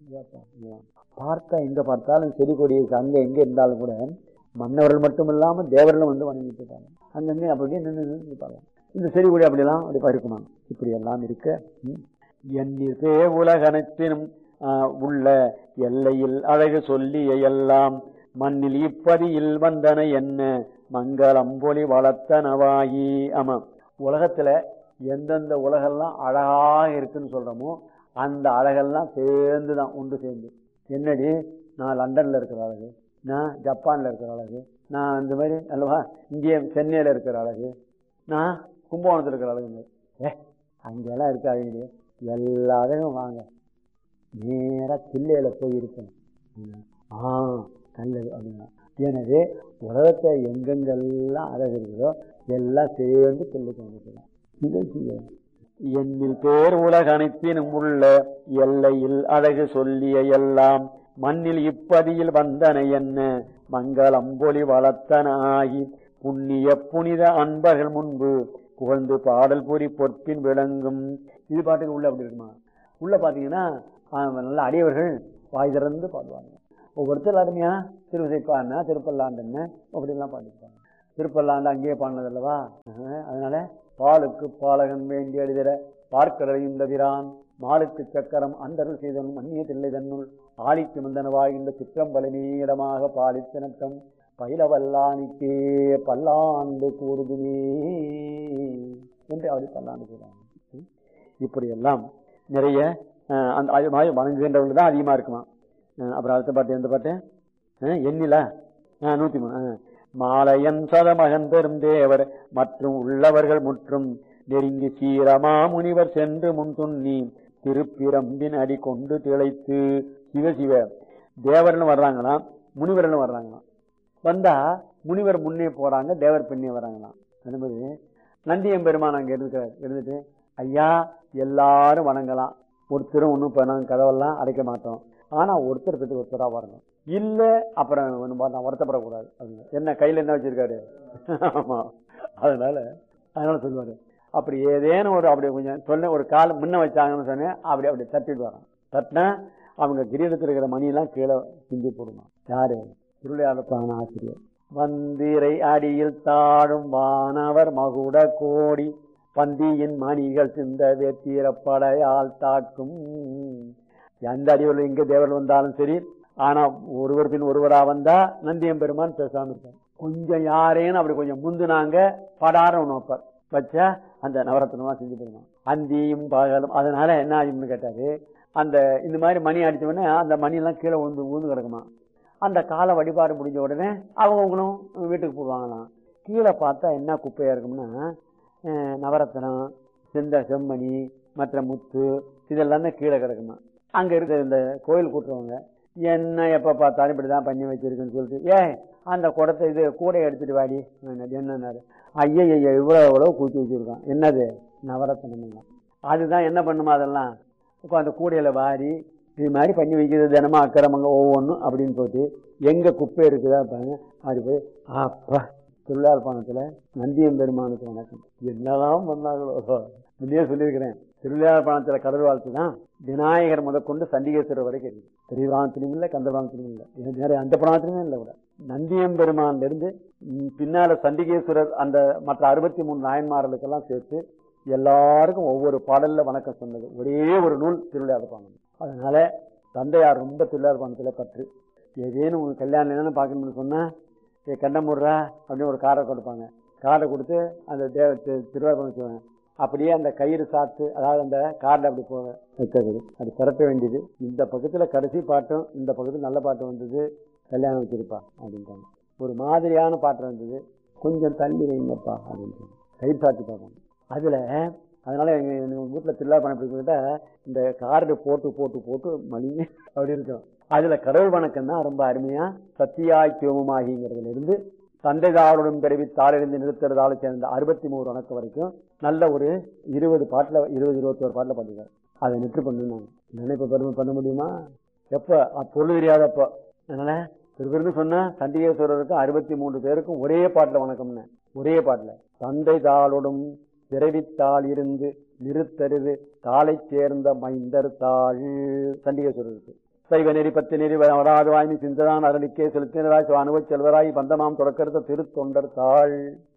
பார்த்தா எங்க பார்த்தாலும் செடி கொடி இருக்கு. அங்க எங்க இருந்தாலும் கூட மன்னவர்கள் மட்டும் இல்லாம தேவர்களும் வந்து வணங்கிட்டு இருப்பாங்க அங்கங்க அப்படியே நின்று நின்று இருப்பாங்க இந்த செடி கொடி அப்படிலாம் அப்படி பருக்கணும் இப்படி எல்லாம் இருக்க ம். எண்ணில் பே உலகனைத்தினும் ஆஹ், உள்ள எல்லையில் அழகு சொல்லிய எல்லாம் மண்ணில் இப்பதியில் வந்தன என்ன மங்களம்பொலி வளர்த்தனவாகி ஆமா உலகத்துல எந்தெந்த உலகெல்லாம் அழகாக இருக்குன்னு சொல்றோமோ அந்த அழகெல்லாம் சேர்ந்து தான் உண்டு சேர்ந்து என்னடி நான் லண்டன்ல இருக்கிற அழகு நான் ஜப்பான்ல இருக்கிற அழகு நான் இந்த மாதிரி அல்லவா இந்திய சென்னையில இருக்கிற அழகு நான் கும்பகோணத்துல இருக்கிற அழகு ஏ அங்கெல்லாம் இருக்காது எல்லா அழகும் வாங்க நேரா தில்லையில போய் இருக்கணும் ம். ஆ நல்லது அப்படின்னா எனவே உலகத்தை எங்கெங்கெல்லாம் அழகு இருக்குதோ எல்லாம் சேர்ந்து தில்லைக்கு வந்துக்கலாம் இதை செய்யணும் எண்ணில் பேர் உலக அனைத்தினும் உள்ள எல்லையில் அழகு சொல்லிய எல்லாம் மண்ணில் இப்பதியில் வந்தன என்ன மங்களம்பொலி வளர்த்தன ஆகி புண்ணிய புனித அன்பர்கள் முன்பு புகழ்ந்து பாடல் புரி பொற்பின் விளங்கும் இது பாட்டுக்கு உள்ள அப்படி இருக்குமா உள்ள பாத்தீங்கன்னா ஆஹ், நல்ல அடியவர்கள் வாய் திறந்து பாடுவாங்க ஒவ்வொருத்தர் அருமையா திருவிசைப்பான்னா திருப்பல்லாண்டுன்னு அப்படிலாம் பாடிருப்பாங்க திருப்பல்லாண்டு அங்கேயே பாடினது அல்லவா அஹ், அதனால பாலுக்கு பாலகன் வேண்டி எழுதிற பார்க்கடலையும் தவிரான் மாலுக்கு சக்கரம் அந்தருள் செய்தனும் அந்நிய தில்லை தன்னுள் ஆலிக்கு மந்தனவாய் இந்த சிற்றம்பலமீடமாக பாலித்தனத்தம் பயிலவல்லானிக்கே பல்லாண்டு கூறுதுமே என்று அப்படி பல்லாண்டு கூறாங்க இப்படி எல்லாம் நிறைய அஹ், அந்த அது மாதிரி வணங்குகின்றவர்கள் தான் அதிகமா இருக்குமா அஹ், அப்புறம் அடுத்த பாட்டு எந்த பாட்டு அஹ், எண்ணில அஹ், நூத்தி மூணு அஹ். மாலையன் சதமகன் பெரும் தேவர் மற்றும் உள்ளவர்கள் முற்றும் நெருங்கி சீரமா முனிவர் சென்று முன் துண்ணி திருப்பிரம்பின் அடி கொண்டு திளைத்து சிவ சிவ தேவர்னு வர்றாங்களாம் முனிவர்னு வர்றாங்களாம் வந்தா முனிவர் முன்னே போறாங்க தேவர் பின்னே வராங்களாம் அனுமதி நந்தியம் பெருமான் அங்க இருந்துக்கிறார் இருந்துட்டு ஐயா எல்லாரும் வணங்கலாம் ஒருத்தரும் ஒன்றும் இப்போ நாங்கள் கதவெல்லாம் அடைக்க மாட்டோம் ஆனா ஒருத்தர் பற்றி ஒருத்தரா வரணும் இல்ல அப்புறம் ஒன்றும் நான் வருத்தப்படக்கூடாது அப்படிங்க. என்ன கையில என்ன வச்சிருக்காரு ஆமா அதனால அதனால சொல்லுவாரு அப்படி ஏதேனும் ஒரு அப்படி கொஞ்சம் சொன்ன ஒரு கால் முன்ன வச்சாங்கன்னு சொன்னேன் அப்படி அப்படி தட்டிட்டு வரான் தட்டினா அவங்க கிரீடத்தில் இருக்கிற மணியெல்லாம் கீழே சிந்தி போடுமா யாரு திருவிளையாடப்பான ஆசிரியர் வந்திரை அடியில் தாழும் வானவர் மகுட கோடி பந்தியின் மணிகள் சிந்த வெத்தீரப்படையால் தாக்கும் எந்த அடிவில் எங்க தேவர் வந்தாலும் சரி ஆனா ஒருவர் பின் ஒருவரா வந்தா நந்தியம் பெருமான் பேசாம இருப்பார் கொஞ்சம் யாரேன்னு அப்படி கொஞ்சம் முந்துனாங்க படாரம் ஒன்று வைப்பார் வச்சா அந்த நவரத்னமா செஞ்சு போடுவான் அந்தியும் பகலும் அதனால என்ன ஆகும்னு கேட்டாரு அந்த இந்த மாதிரி மணி அடிச்ச உடனே அந்த மணி எல்லாம் கீழே ஊந்து ஊந்து கிடக்குமா அந்த கால வழிபாடு முடிஞ்ச உடனே அவங்கவுங்களும் வீட்டுக்கு போடுவாங்களாம் கீழே பார்த்தா என்ன குப்பையா இருக்கும்னா அஹ், நவரத்னம் செந்த செம்மணி மற்ற முத்து இதெல்லாம் தான் கீழே கிடக்குமா அங்க இருக்கிற இந்த கோயில் கூட்டுறவங்க என்ன எப்ப பார்த்தாலும் இப்படிதான் பண்ணி வச்சிருக்குன்னு சொல்லிட்டு ஏ அந்த குடத்தை இது கூடையை எடுத்துட்டு வாடி என்னன்னாரு ஐயா ஐயா இவ்வளவு இவ்வளவு கூட்டி வச்சிருக்கான் என்னது நவரத்னம் அதுதான் என்ன பண்ணுமா அதெல்லாம் இப்போ அந்த கூடையில வாரி இது மாதிரி பண்ணி வைக்கிறது தினமும் அக்கிரமங்க ஒவ்வொன்றும் அப்படின்னு போட்டு எங்க குப்பை இருக்குதா பாருங்க அது போய் அப்பா திருவிழாப்பாணத்துல நந்தியம் பெருமானுக்கு வணக்கம் என்னதான் பண்ணாங்களோ முன்னே சொல்லியிருக்கிறேன் திருவிழாப்பாணத்துல கடல் வாழ்த்து தான் விநாயகர் முதற்கொண்டு சண்டிகேஸ்வரர் வரைக்கும் இருக்கு பெரிய புராணத்திலும் இல்லை கந்த புராணத்திலும் இல்லை இது நேரம் அந்த புராணத்திலுமே இல்லை கூட நந்தியம் பெருமான்ல இருந்து ம், பின்னால சண்டிகேஸ்வரர் அந்த மற்ற அறுபத்தி மூணு நாயன்மார்களுக்கெல்லாம் சேர்த்து எல்லாருக்கும் ஒவ்வொரு பாடல்ல வணக்கம் சொன்னது ஒரே ஒரு நூல் திருவிளையாடப்பாணம் அதனால தந்தையார் ரொம்ப திருவிளையாடப்பாணத்துல பற்று ஏதேனும் உங்க கல்யாணம் என்னன்னு பார்க்கணும்னு சொன்னா ஏ கண்டமுடுறா அப்படின்னு ஒரு காரை கொடுப்பாங்க காரை கொடுத்து அந்த தேவ திருவிழா வச்சுவாங்க அப்படியே அந்த கயிறு சாத்து அதாவது அந்த கார்ல அப்படி போக வைக்கிறது அது திரட்ட வேண்டியது இந்த பக்கத்துல கடைசி பாட்டும் இந்த பக்கத்துல நல்ல பாட்டு வந்தது கல்யாணம் வச்சிருப்பா அப்படின்ட்டாங்க ஒரு மாதிரியான பாட்டு வந்தது கொஞ்சம் தள்ளி வைங்கப்பா அப்படின்ட்டு கயிறு சாத்தி பார்ப்பாங்க அதுல அதனால எங்க எங்க வீட்டுல திருவிழா பண்ண இந்த கார்டு போட்டு போட்டு போட்டு மணி அப்படி இருக்கும் அதுல கடவுள் வணக்கம் தான் ரொம்ப அருமையா சத்தியாய் சிவமாகிங்கிறதுல இருந்து தந்தைதாருடன் பிறவி தாளிலிருந்து நிறுத்துறதால சேர்ந்த அறுபத்தி மூணு வணக்கம் வரைக்கும் நல்ல ஒரு இருபது பாட்டுல இருபது இருபத்தோரு பாட்டுல பண்ணிருக்காரு அதை நெற்று பண்ணுனாங்க நினைப்ப பெருமை பண்ண முடியுமா எப்ப அ- பொருள் தெரியாதப்ப அதனால திருவிருந்து சொன்னா சண்டிகேஸ்வரருக்கும் அறுபத்தி மூன்று பேருக்கும் ஒரே பாட்டுல வணக்கம்னு ஒரே பாட்டுல தந்தை தாளோடும் பிறவித்தாள் இருந்து நிறுத்தருது தாளை சேர்ந்த மைந்தர் தாள் சண்டிகேஸ்வரருக்கு சைவ நெறி பத்து நெறி வராது வாய்மை சிந்ததான் அரளிக்கே செலுத்தினராய் அனுபவச் செல்வராய் பந்தமாம் தொடக்கருத்த திருத்தொண்டர் தாள்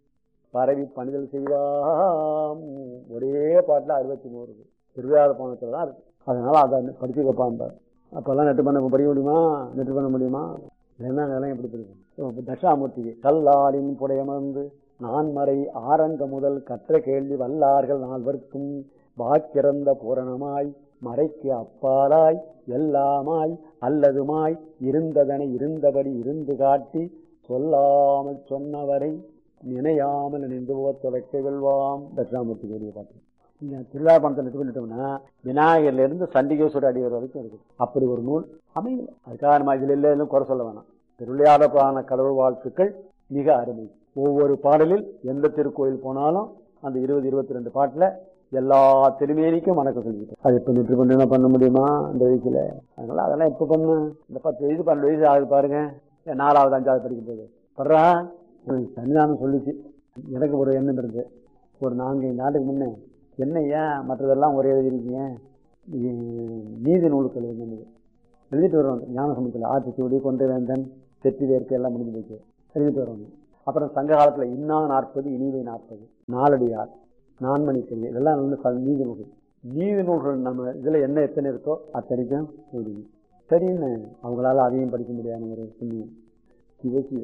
பரவி பணிதல் செய்வாம் ஒரே பாட்டுல அறுபத்தி மூணு இருக்கு திருவிழா பானத்துல தான் இருக்கு அதனால அதை படிச்சு வைப்பாம்பார் அப்பெல்லாம் நெட்டு பண்ண படிக்க முடியுமா நெட்டு பண்ண முடியுமா என்ன நிலம் எப்படி தெரியும் தட்சாமூர்த்தி கல்லாலின் புடையமர்ந்து நான்மறை ஆரங்க முதல் கற்ற கேள்வி வல்லார்கள் நால்வர்க்கும் வாக்கிறந்த பூரணமாய் மறைக்கு அப்பாலாய் எல்லாமாய் அல்லதுமாய் இருந்ததனை இருந்தபடி இருந்து காட்டி சொல்லாமல் சொன்னவரை நினையாமல் நினைந்து போக தொடக்க வெல்வாம் தட்சிணாமூர்த்தி கூடிய பாட்டு இந்த திருவிழா பணத்தை நெட்டு பண்ணிட்டோம்னா விநாயகர்ல இருந்து சண்டிகேஸ்வர அடிவர் வரைக்கும் இருக்கு அப்படி ஒரு நூல் அமையல அதுக்காக நம்ம இதுல இல்லை எதுவும் குறை சொல்ல வேணாம் திருவிளையாடப்பான கடவுள் வாழ்த்துக்கள் மிக அருமை ஒவ்வொரு பாடலில் எந்த திருக்கோயில் போனாலும் அந்த இருபது இருபத்தி ரெண்டு பாட்டுல எல்லா திருமேனிக்கும் வணக்கம் சொல்லிக்கிட்டோம் அது இப்ப நெற்று பண்ண பண்ண முடியுமா இந்த வயசுல அதனால அதெல்லாம் எப்ப பண்ணு இந்த பத்து வயசு பன்னெண்டு வயசு ஆகுது பாருங்க ஏன் நாலாவது அஞ்சாவது படிக்கும் போது படுறா உனக்கு சன்னிதானம் சொல்லிச்சு எனக்கு ஒரு எண்ணம் இருந்து ஒரு நான்கு ஐந்து நாட்டுக்கு முன்னே என்ன ஏன் மற்றதெல்லாம் ஒரே எழுதிருக்கீங்க நீ- நீதி நூல்கள் என்னது எழுதிட்டு வருவாங்க ஞான சமூகத்தில் ஆத்திச்சூடி கொண்டு வேந்தன் தெற்றி வேர்க்கு எல்லாம் முடிஞ்சு போச்சு எழுதிட்டு வருவாங்க அப்புறம் சங்க காலத்தில் இன்னா நாற்பது இனிவை நாற்பது நாலடியார் நான்மணி கல்வி இதெல்லாம் வந்து ப- நீதி நூல்கள் நீதி நூல்கள் நம்ம இதில் என்ன எத்தனை இருக்கோ அத்தனைக்கும் எழுதி சரின்னு அவங்களால அதையும் படிக்க முடியாத ஒரு புண்ணியம் சிவ சிவ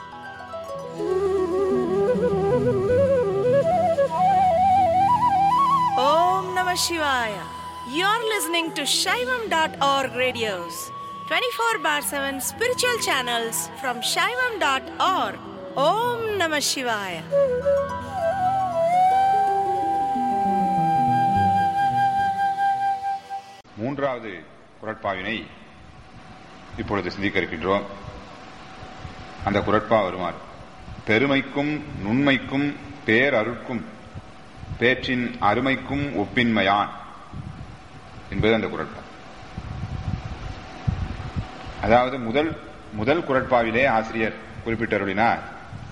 Om Namah Shivaya. You're listening to Shaivam.org radios, 24 bar 7 spiritual channels from Shaivam.org. Om Namah Shivaya. மூன்றாவது குரட்பாவினை இப்பொழுது சிந்திக்க இருக்கின்றோம் அந்த குரட்பா வருமாறு பெருமைக்கும் நுண்மைக்கும் பேரருட்கும் பேற்றின் அருமைக்கும் ஒப்பின்மையான் என்பது அந்த குரட்பா அதாவது முதல் முதல் குரட்பாவிலே ஆசிரியர் குறிப்பிட்டருளினார்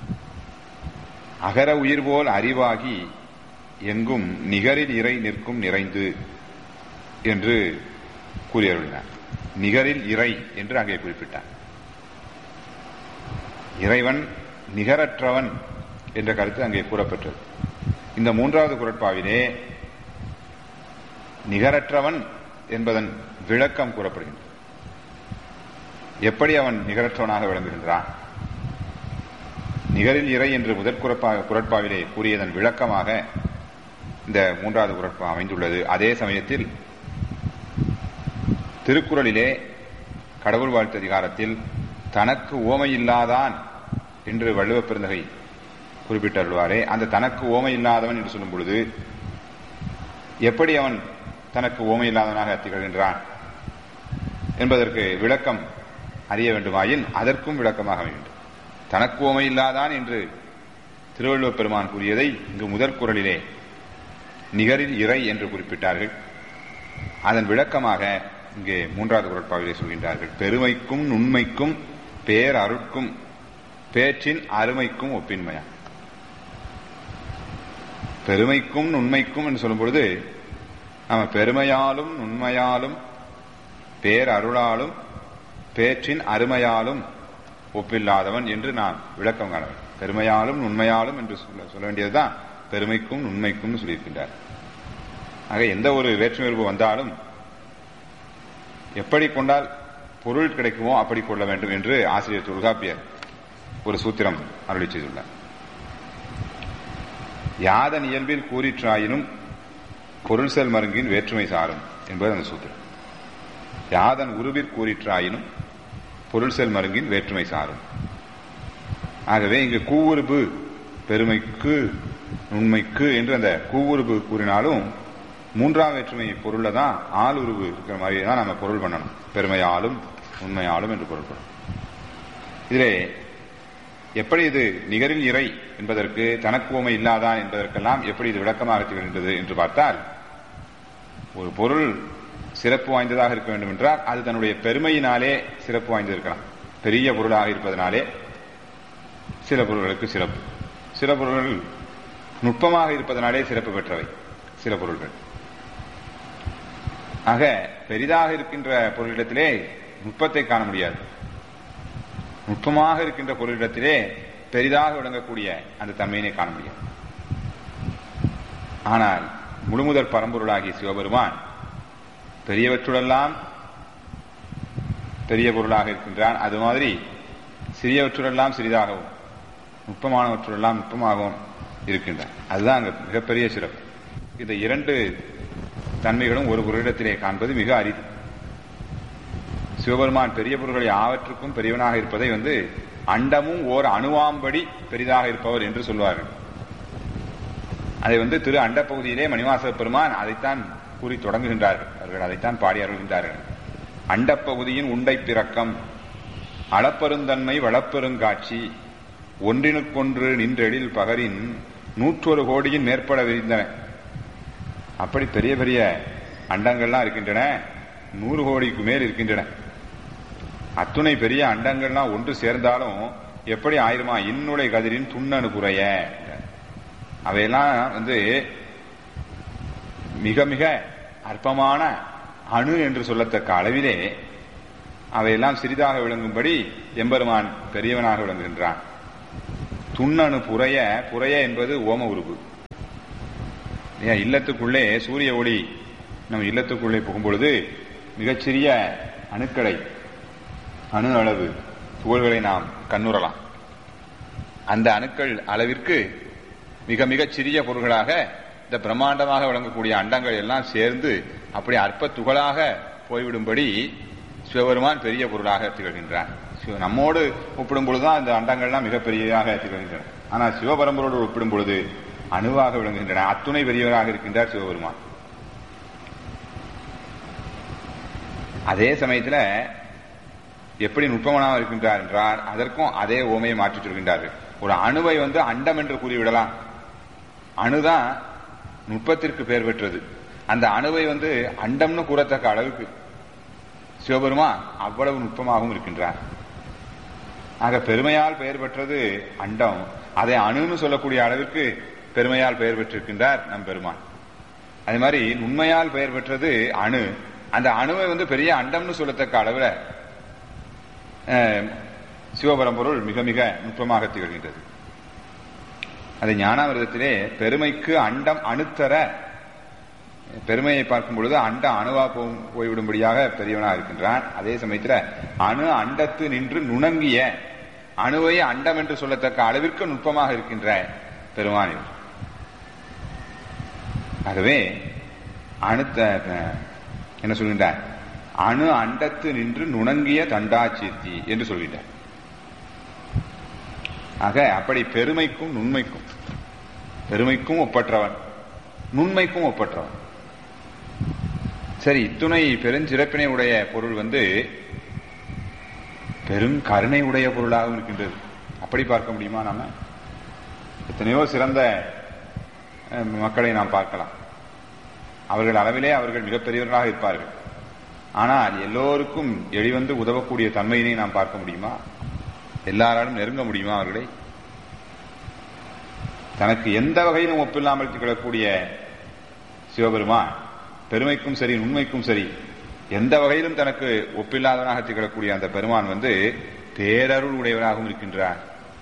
அகர உயிர் போல் அறிவாகி எங்கும் நிகரில் இறை நிற்கும் நிறைந்து என்று கூறியருளினார் நிகரில் இறை என்று அங்கே குறிப்பிட்டார் இறைவன் நிகரற்றவன் என்ற கருத்து அங்கே கூறப்பட்டது இந்த மூன்றாவது குரட்பாவிலே நிகரற்றவன் என்பதன் விளக்கம் கூறப்படுகின்றது எப்படி அவன் நிகரற்றவனாக விளங்குகின்றான் நிகரில் இறை என்று முதற் குரப்பா குரட்பாவிலே கூறியதன் விளக்கமாக இந்த மூன்றாவது குரட்பா அமைந்துள்ளது அதே சமயத்தில் திருக்குறளிலே கடவுள் வாழ்த்து அதிகாரத்தில் தனக்கு ஓமை இல்லாதான் என்று வள்ளுவப் பெருந்தகை குறிப்பிட்டருள்வாரே அந்த தனக்கு ஓமை இல்லாதவன் என்று சொல்லும் பொழுது எப்படி அவன் தனக்கு ஓமை இல்லாதவனாக திகழ்கின்றான் என்பதற்கு விளக்கம் அறிய வேண்டுமாயின் அதற்கும் விளக்கமாக வேண்டும் தனக்கு ஓமை இல்லாதான் என்று திருவள்ளுவப் பெருமான் கூறியதை இங்கு முதற் குரலிலே நிகரில் இறை என்று குறிப்பிட்டார்கள் அதன் விளக்கமாக இங்கே மூன்றாவது குரட்பாவிலே சொல்கின்றார்கள் பெருமைக்கும் நுண்மைக்கும் பேரருட்கும் பேற்றின் அருமைக்கும் ஒப்பின்மையா பெருமைக்கும் நுண்மைக்கும் என்று சொல்லும் பொழுது நம்ம பெருமையாலும் நுண்மையாலும் பேரருளாலும் பேற்றின் அருமையாலும் ஒப்பில்லாதவன் என்று நான் விளக்கம் காண வேண்டும் பெருமையாலும் நுண்மையாலும் என்று சொல்ல சொல்ல வேண்டியதுதான் பெருமைக்கும் நுண்மைக்கும் சொல்லியிருக்கின்றார் ஆக எந்த ஒரு வேற்றுமை உறவு வந்தாலும் எப்படி கொண்டால் பொருள் கிடைக்குமோ அப்படி கொள்ள வேண்டும் என்று ஆசிரியர் தொல்காப்பியர் ஒரு சூத்திரம் அருளி செய்துள்ளார் யாதன் இயல்பில் கூறிற்றாயினும் பொருள் செல் மருங்கின் வேற்றுமை சாரும் என்பது அந்த சூத்திரம் யாதன் உருவிற் கூறிற்றாயினும் பொருள் செல் மருங்கின் வேற்றுமை சாரும் ஆகவே இங்கு கூவுருபு பெருமைக்கு நுண்மைக்கு என்று அந்த கூவுருபு கூறினாலும் மூன்றாம் வேற்றுமை பொருள்ல தான் ஆள் உருவு இருக்கிற மாதிரி தான் நம்ம பொருள் பண்ணணும் பெருமையாலும் உண்மையாலும் என்று பொருள் பண்ணணும் இதிலே எப்படி இது நிகரில் இறை என்பதற்கு தனக்கு உமை இல்லாதான் என்பதற்கெல்லாம் எப்படி இது விளக்கமாக திகழ்கின்றது என்று பார்த்தால் ஒரு பொருள் சிறப்பு வாய்ந்ததாக இருக்க வேண்டும் என்றால் அது தன்னுடைய பெருமையினாலே சிறப்பு வாய்ந்திருக்கலாம் பெரிய பொருளாக இருப்பதனாலே சில பொருள்களுக்கு சிறப்பு சில பொருள்கள் நுட்பமாக இருப்பதனாலே சிறப்பு பெற்றவை சில பொருள்கள் ஆக பெரிதாக இருக்கின்ற பொருளிடத்திலே நுட்பத்தை காண முடியாது நுட்பமாக இருக்கின்ற பொருளிடத்திலே பெரிதாக விளங்கக்கூடிய அந்த தன்மையினை காண முடியாது ஆனால் முழுமுதற் பரம்பொருளாகிய சிவபெருமான் பெரியவற்றுடெல்லாம் பெரிய பொருளாக இருக்கின்றான் அது மாதிரி சிறியவற்றுடெல்லாம் சிறிதாகவும் நுட்பமானவற்றுடெல்லாம் நுட்பமாகவும் இருக்கின்றான் அதுதான் அங்க மிகப்பெரிய சிறப்பு இந்த இரண்டு தன்மைகளும் ஒரு பொருளிடத்திலே காண்பது மிக அரிது சிவபெருமான் பெரிய பொருள்களை ஆவற்றுக்கும் பெரியவனாக இருப்பதை வந்து அண்டமும் ஓர் அணுவாம்படி பெரிதாக இருப்பவர் என்று சொல்வார்கள் அதை வந்து திரு அண்ட பகுதியிலே மணிவாச பெருமான் அதைத்தான் கூறி தொடங்குகின்றார்கள் அவர்கள் அதைத்தான் பாடி அருள்கின்றார்கள் அண்டப்பகுதியின் உண்டை பிறக்கம் அளப்பெருந்தன்மை வளப்பெருங்காட்சி ஒன்றினுக்கொன்று நின்றெழில் பகரின் நூற்றொரு கோடியின் மேற்பட விரிந்தன அப்படி பெரிய பெரிய அண்டங்கள்லாம் இருக்கின்றன நூறு கோடிக்கு மேல் இருக்கின்றன அத்துணை பெரிய அண்டங்கள்லாம் ஒன்று சேர்ந்தாலும் எப்படி ஆயிருமா இன்னுடை கதிரின் துண்ணனு குறைய அவையெல்லாம் வந்து மிக மிக அற்பமான அணு என்று சொல்லத்தக்க அளவிலே அவையெல்லாம் சிறிதாக விளங்கும்படி எம்பெருமான் பெரியவனாக விளங்குகின்றான் துண்ணணு புறைய புறைய என்பது ஓம உருவு ஏன் இல்லத்துக்குள்ளே சூரிய ஒளி நம்ம இல்லத்துக்குள்ளே புகும்பொழுது மிகச்சிறிய அணுக்களை அணு அளவு துகள்களை நாம் கண்ணுறலாம் அந்த அணுக்கள் அளவிற்கு மிக மிகச் சிறிய பொருள்களாக இந்த பிரம்மாண்டமாக விளங்கக்கூடிய அண்டங்கள் எல்லாம் சேர்ந்து அப்படி அற்ப துகளாக போய்விடும்படி சிவபெருமான் பெரிய பொருளாக திகழ்கின்றான் சிவ- நம்மோடு ஒப்பிடும் பொழுதுதான் இந்த அண்டங்கள்லாம் மிகப்பெரியதாக திகழ்கின்றன ஆனால் சிவபரம்பரோடு ஒப்பிடும் பொழுது அணுவாக விளங்குகின்றன அத்துணை பெரியவராக இருக்கின்றார் சிவபெருமான் அதே சமயத்துல எப்படி நுட்பமானவர் இருக்கின்றார் என்றால் அதற்கும் அதே ஓமையை மாற்றிச் சொல்கின்றார்கள் ஒரு அணுவை வந்து அண்டம் என்று கூறிவிடலாம் அணுதான் நுட்பத்திற்கு பெயர் பெற்றது அந்த அணுவை வந்து அண்டம்னு கூறத்தக்க அளவுக்கு சிவபெருமான் அவ்வளவு நுட்பமாகவும் இருக்கின்றார் ஆக பெருமையால் பெயர் பெற்றது அண்டம் அதை அணுன்னு சொல்லக்கூடிய அளவிற்கு பெருமையால் பெயர் பெற்றிருக்கின்றார் நம் பெருமான் அதே மாதிரி உண்மையால் பெயர் பெற்றது அணு அந்த அணுவை வந்து பெரிய அண்டம்னு சொல்லத்தக்க அளவுல அஹ், சிவபரம்பொருள் மிக மிக நுட்பமாக திகழ்கின்றது அது ஞானாமிரதத்திலே பெருமைக்கு அண்டம் அணுத்தர பெருமையை பார்க்கும் பொழுது அண்ட அணுவா போகும் போய்விடும்படியாக பெரியவனாக இருக்கின்றான் அதே சமயத்துல அணு அண்டத்து நின்று நுணங்கிய அணுவை அண்டம் என்று சொல்லத்தக்க அளவிற்கு நுட்பமாக இருக்கின்ற பெருமான் இவர். ஆகவே அணுத்த அஹ், என்ன சொல்கின்றார் அணு அண்டத்து நின்று நுணங்கிய தண்டாச்சீர்த்தி என்று சொல்கின்றார் ஆக அப்படி பெருமைக்கும் நுண்மைக்கும் பெருமைக்கும் ஒப்பற்றவன் நுண்மைக்கும் ஒப்பற்றவன் சரி இத்துணை பெருஞ்சிறப்பினை உடைய பொருள் வந்து பெரும் கருணை உடைய பொருளாகவும் இருக்கின்றது அப்படி பார்க்க முடியுமா நாம எத்தனையோ சிறந்த அஹ், மக்களை நாம் பார்க்கலாம் அவர்கள் அளவிலே அவர்கள் மிகப்பெரியவர்களாக இருப்பார்கள் ஆனால் எல்லோருக்கும் எளிவந்து உதவக்கூடிய தன்மையினை நாம் பார்க்க முடியுமா எல்லாராலும் நெருங்க முடியுமா அவர்களை தனக்கு எந்த வகையிலும் ஒப்பில்லாமல் திகழக்கூடிய சிவபெருமான் பெருமைக்கும் சரி உண்மைக்கும் சரி எந்த வகையிலும் தனக்கு ஒப்பில்லாதவனாக திகழக்கூடிய அந்த பெருமான் வந்து பேரருள் உடையவராகவும் இருக்கின்றார்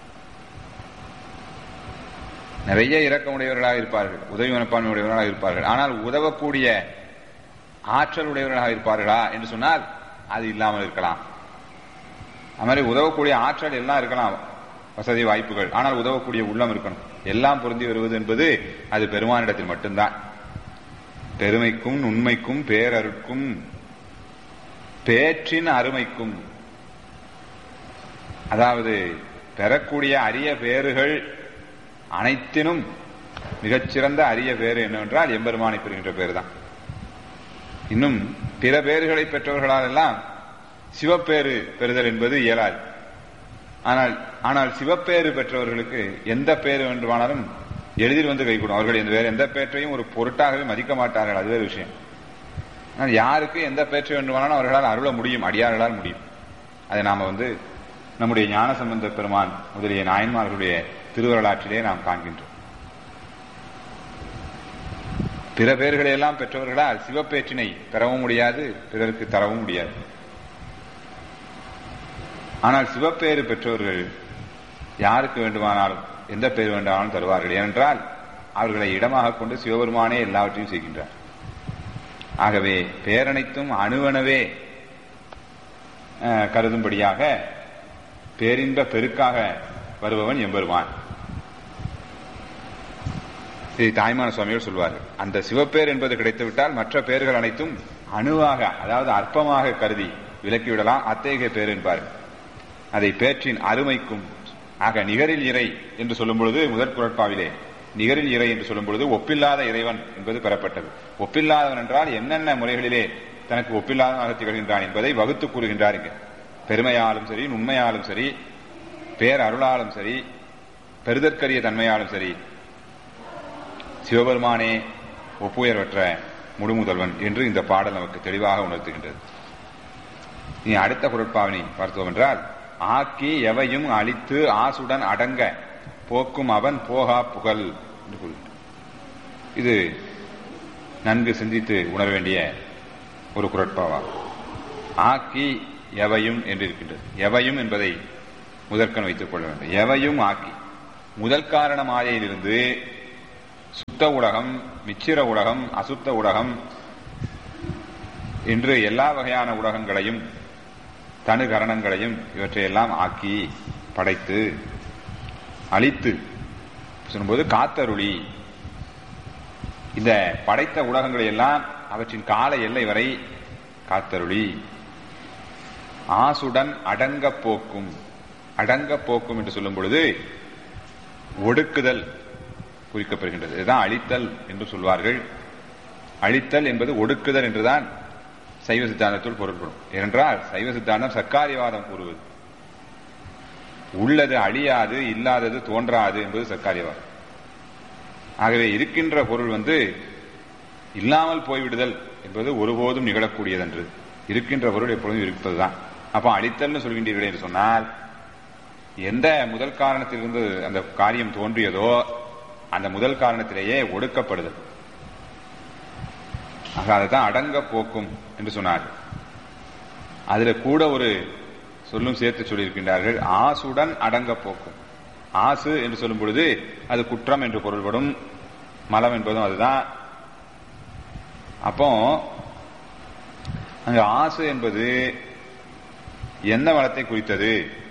நிறைய இரக்கம் உடையவர்களாக இருப்பார்கள் உதவி மனப்பான்மை உடையவர்களாக இருப்பார்கள் ஆனால் உதவக்கூடிய ஆற்றல் உடையவர்களாக இருப்பார்களா என்று சொன்னால் அது இல்லாமல் இருக்கலாம் அது மாதிரி உதவக்கூடிய ஆற்றல் எல்லாம் இருக்கலாம் வசதி வாய்ப்புகள் ஆனால் உதவக்கூடிய உள்ளம் இருக்கணும் எல்லாம் பொருந்தி வருவது என்பது அது பெருமானிடத்தில் மட்டும்தான் பெருமைக்கும் உண்மைக்கும் பேரருட்கும் பேற்றின் அருமைக்கும் அதாவது பெறக்கூடிய அரிய பேறுகள் அனைத்தினும் மிகச்சிறந்த அரிய பேறு என்னவென்றால் எம்பெருமானை பெறுகின்ற பேர் தான் இன்னும் பிற பேறுகளை பெற்றவர்களால் எல்லாம் சிவப்பேறு பெறுதல் என்பது இயலாது ஆனால் ஆனால் சிவப்பேறு பெற்றவர்களுக்கு எந்த பேரு வேண்டுமானாலும் எளிதில் வந்து கைகூடும் அவர்கள் இந்த வேறு எந்த பேற்றையும் ஒரு பொருட்டாகவே மதிக்க மாட்டார்கள் அது வேறு விஷயம் ஆனால் யாருக்கு எந்த பேற்றை வேண்டுமானாலும் அவர்களால் அருள முடியும் அடியார்களால் முடியும் அதை நாம வந்து நம்முடைய ஞான சம்பந்த பெருமான் முதலிய நாயன்மார்களுடைய திருவரலாற்றிலே நாம் காண்கின்றோம் பிற பேர்களை எல்லாம் பெற்றவர்களால் சிவப்பேற்றினை பெறவும் முடியாது பிறருக்கு தரவும் முடியாது ஆனால் சிவப்பேறு பெற்றவர்கள் யாருக்கு வேண்டுமானாலும் எந்த பேர் வேண்டுமானாலும் தருவார்கள் ஏனென்றால் அவர்களை இடமாக கொண்டு சிவபெருமானே எல்லாவற்றையும் செய்கின்றார் ஆகவே பேரனைத்தும் அணுவனவே அஹ், கருதும்படியாக பேரின்ப பெருக்காக வருபவன் எம்பெருமான் ஸ்ரீ தாய்மான சுவாமிகள் சொல்வார்கள் அந்த சிவப்பேர் என்பது கிடைத்துவிட்டால் மற்ற பேர்கள் அனைத்தும் அணுவாக அதாவது அற்பமாக கருதி விலக்கிவிடலாம் அத்தகைய பேர் என்பார்கள் அதை பேற்றின் அருமைக்கும் ஆக நிகரில் இறை என்று சொல்லும் பொழுது முதற் குரட்பாவிலே நிகரில் இறை என்று சொல்லும் பொழுது ஒப்பில்லாத இறைவன் என்பது பெறப்பட்டது ஒப்பில்லாதவன் என்றால் என்னென்ன முறைகளிலே தனக்கு ஒப்பில்லாதவனாக திகழ்கின்றான் என்பதை வகுத்து கூறுகின்றார் இங்க பெருமையாலும் சரி உண்மையாலும் சரி பேரருளாலும் சரி பெருதற்கரிய தன்மையாலும் சரி சிவபெருமானே ஒப்புயர்வற்ற முழுமுதல்வன் என்று இந்த பாடல் நமக்கு தெளிவாக உணர்த்துகின்றது இனி அடுத்த குரட்பாவினை பார்த்தோம் என்றால் ஆக்கி எவையும் அழித்து ஆசுடன் அடங்க போக்கும் அவன் போகா புகழ் என்று கூறுகின்றார் இது நன்கு சிந்தித்து உணர வேண்டிய ஒரு குரட்பாவாகும் ஆக்கி எவையும் என்று இருக்கின்றது எவையும் என்பதை முதற்கண் வைத்துக் கொள்ள வேண்டும் எவையும் ஆக்கி முதல் காரண மாயையிலிருந்து சுத்த உலகம் மிச்சிர உலகம் அசுத்த உலகம் இன்று எல்லா வகையான உலகங்களையும் தனு கரணங்களையும் இவற்றையெல்லாம் ஆக்கி படைத்து அழித்து சொல்லும்போது காத்தருளி இந்த படைத்த உலகங்களை எல்லாம் அவற்றின் கால எல்லை வரை காத்தருளி ஆசுடன் அடங்க போக்கும் அடங்க போக்கும் என்று சொல்லும் பொழுது ஒடுக்குதல் குறிக்கப்படுகின்றது இதுதான் அழித்தல் என்று சொல்வார்கள் அழித்தல் என்பது ஒடுக்குதல் என்றுதான் சைவ சித்தாந்தத்தில் பொருள்படும் ஏனென்றால் சைவ சித்தாந்தம் சர்க்காரியவாதம் கூறுவது உள்ளது அழியாது இல்லாதது தோன்றாது என்பது சர்க்காரியவாதம் ஆகவே இருக்கின்ற பொருள் வந்து இல்லாமல் போய்விடுதல் என்பது ஒருபோதும் நிகழக்கூடியதன்று இருக்கின்ற பொருள் எப்பொழுதும் இருப்பதுதான் அப்ப அழித்தல்னு சொல்கின்றீர்கள் என்று சொன்னால் எந்த முதல் காரணத்திலிருந்து அந்த காரியம் தோன்றியதோ அந்த முதல் காரணத்திலேயே ஒடுக்கப்படுதல் ஆக அதுதான் அடங்க போக்கும் என்று சொன்னார்கள் அதுல கூட ஒரு சொல்லும் சேர்த்து சொல்லியிருக்கின்றார்கள் ஆசுடன் அடங்க போக்கும் ஆசு என்று சொல்லும் பொழுது அது குற்றம் என்று பொருள்படும் மலம் என்பதும் அதுதான் அப்போ அங்க ஆசு என்பது எந்த மலத்தை குறித்தது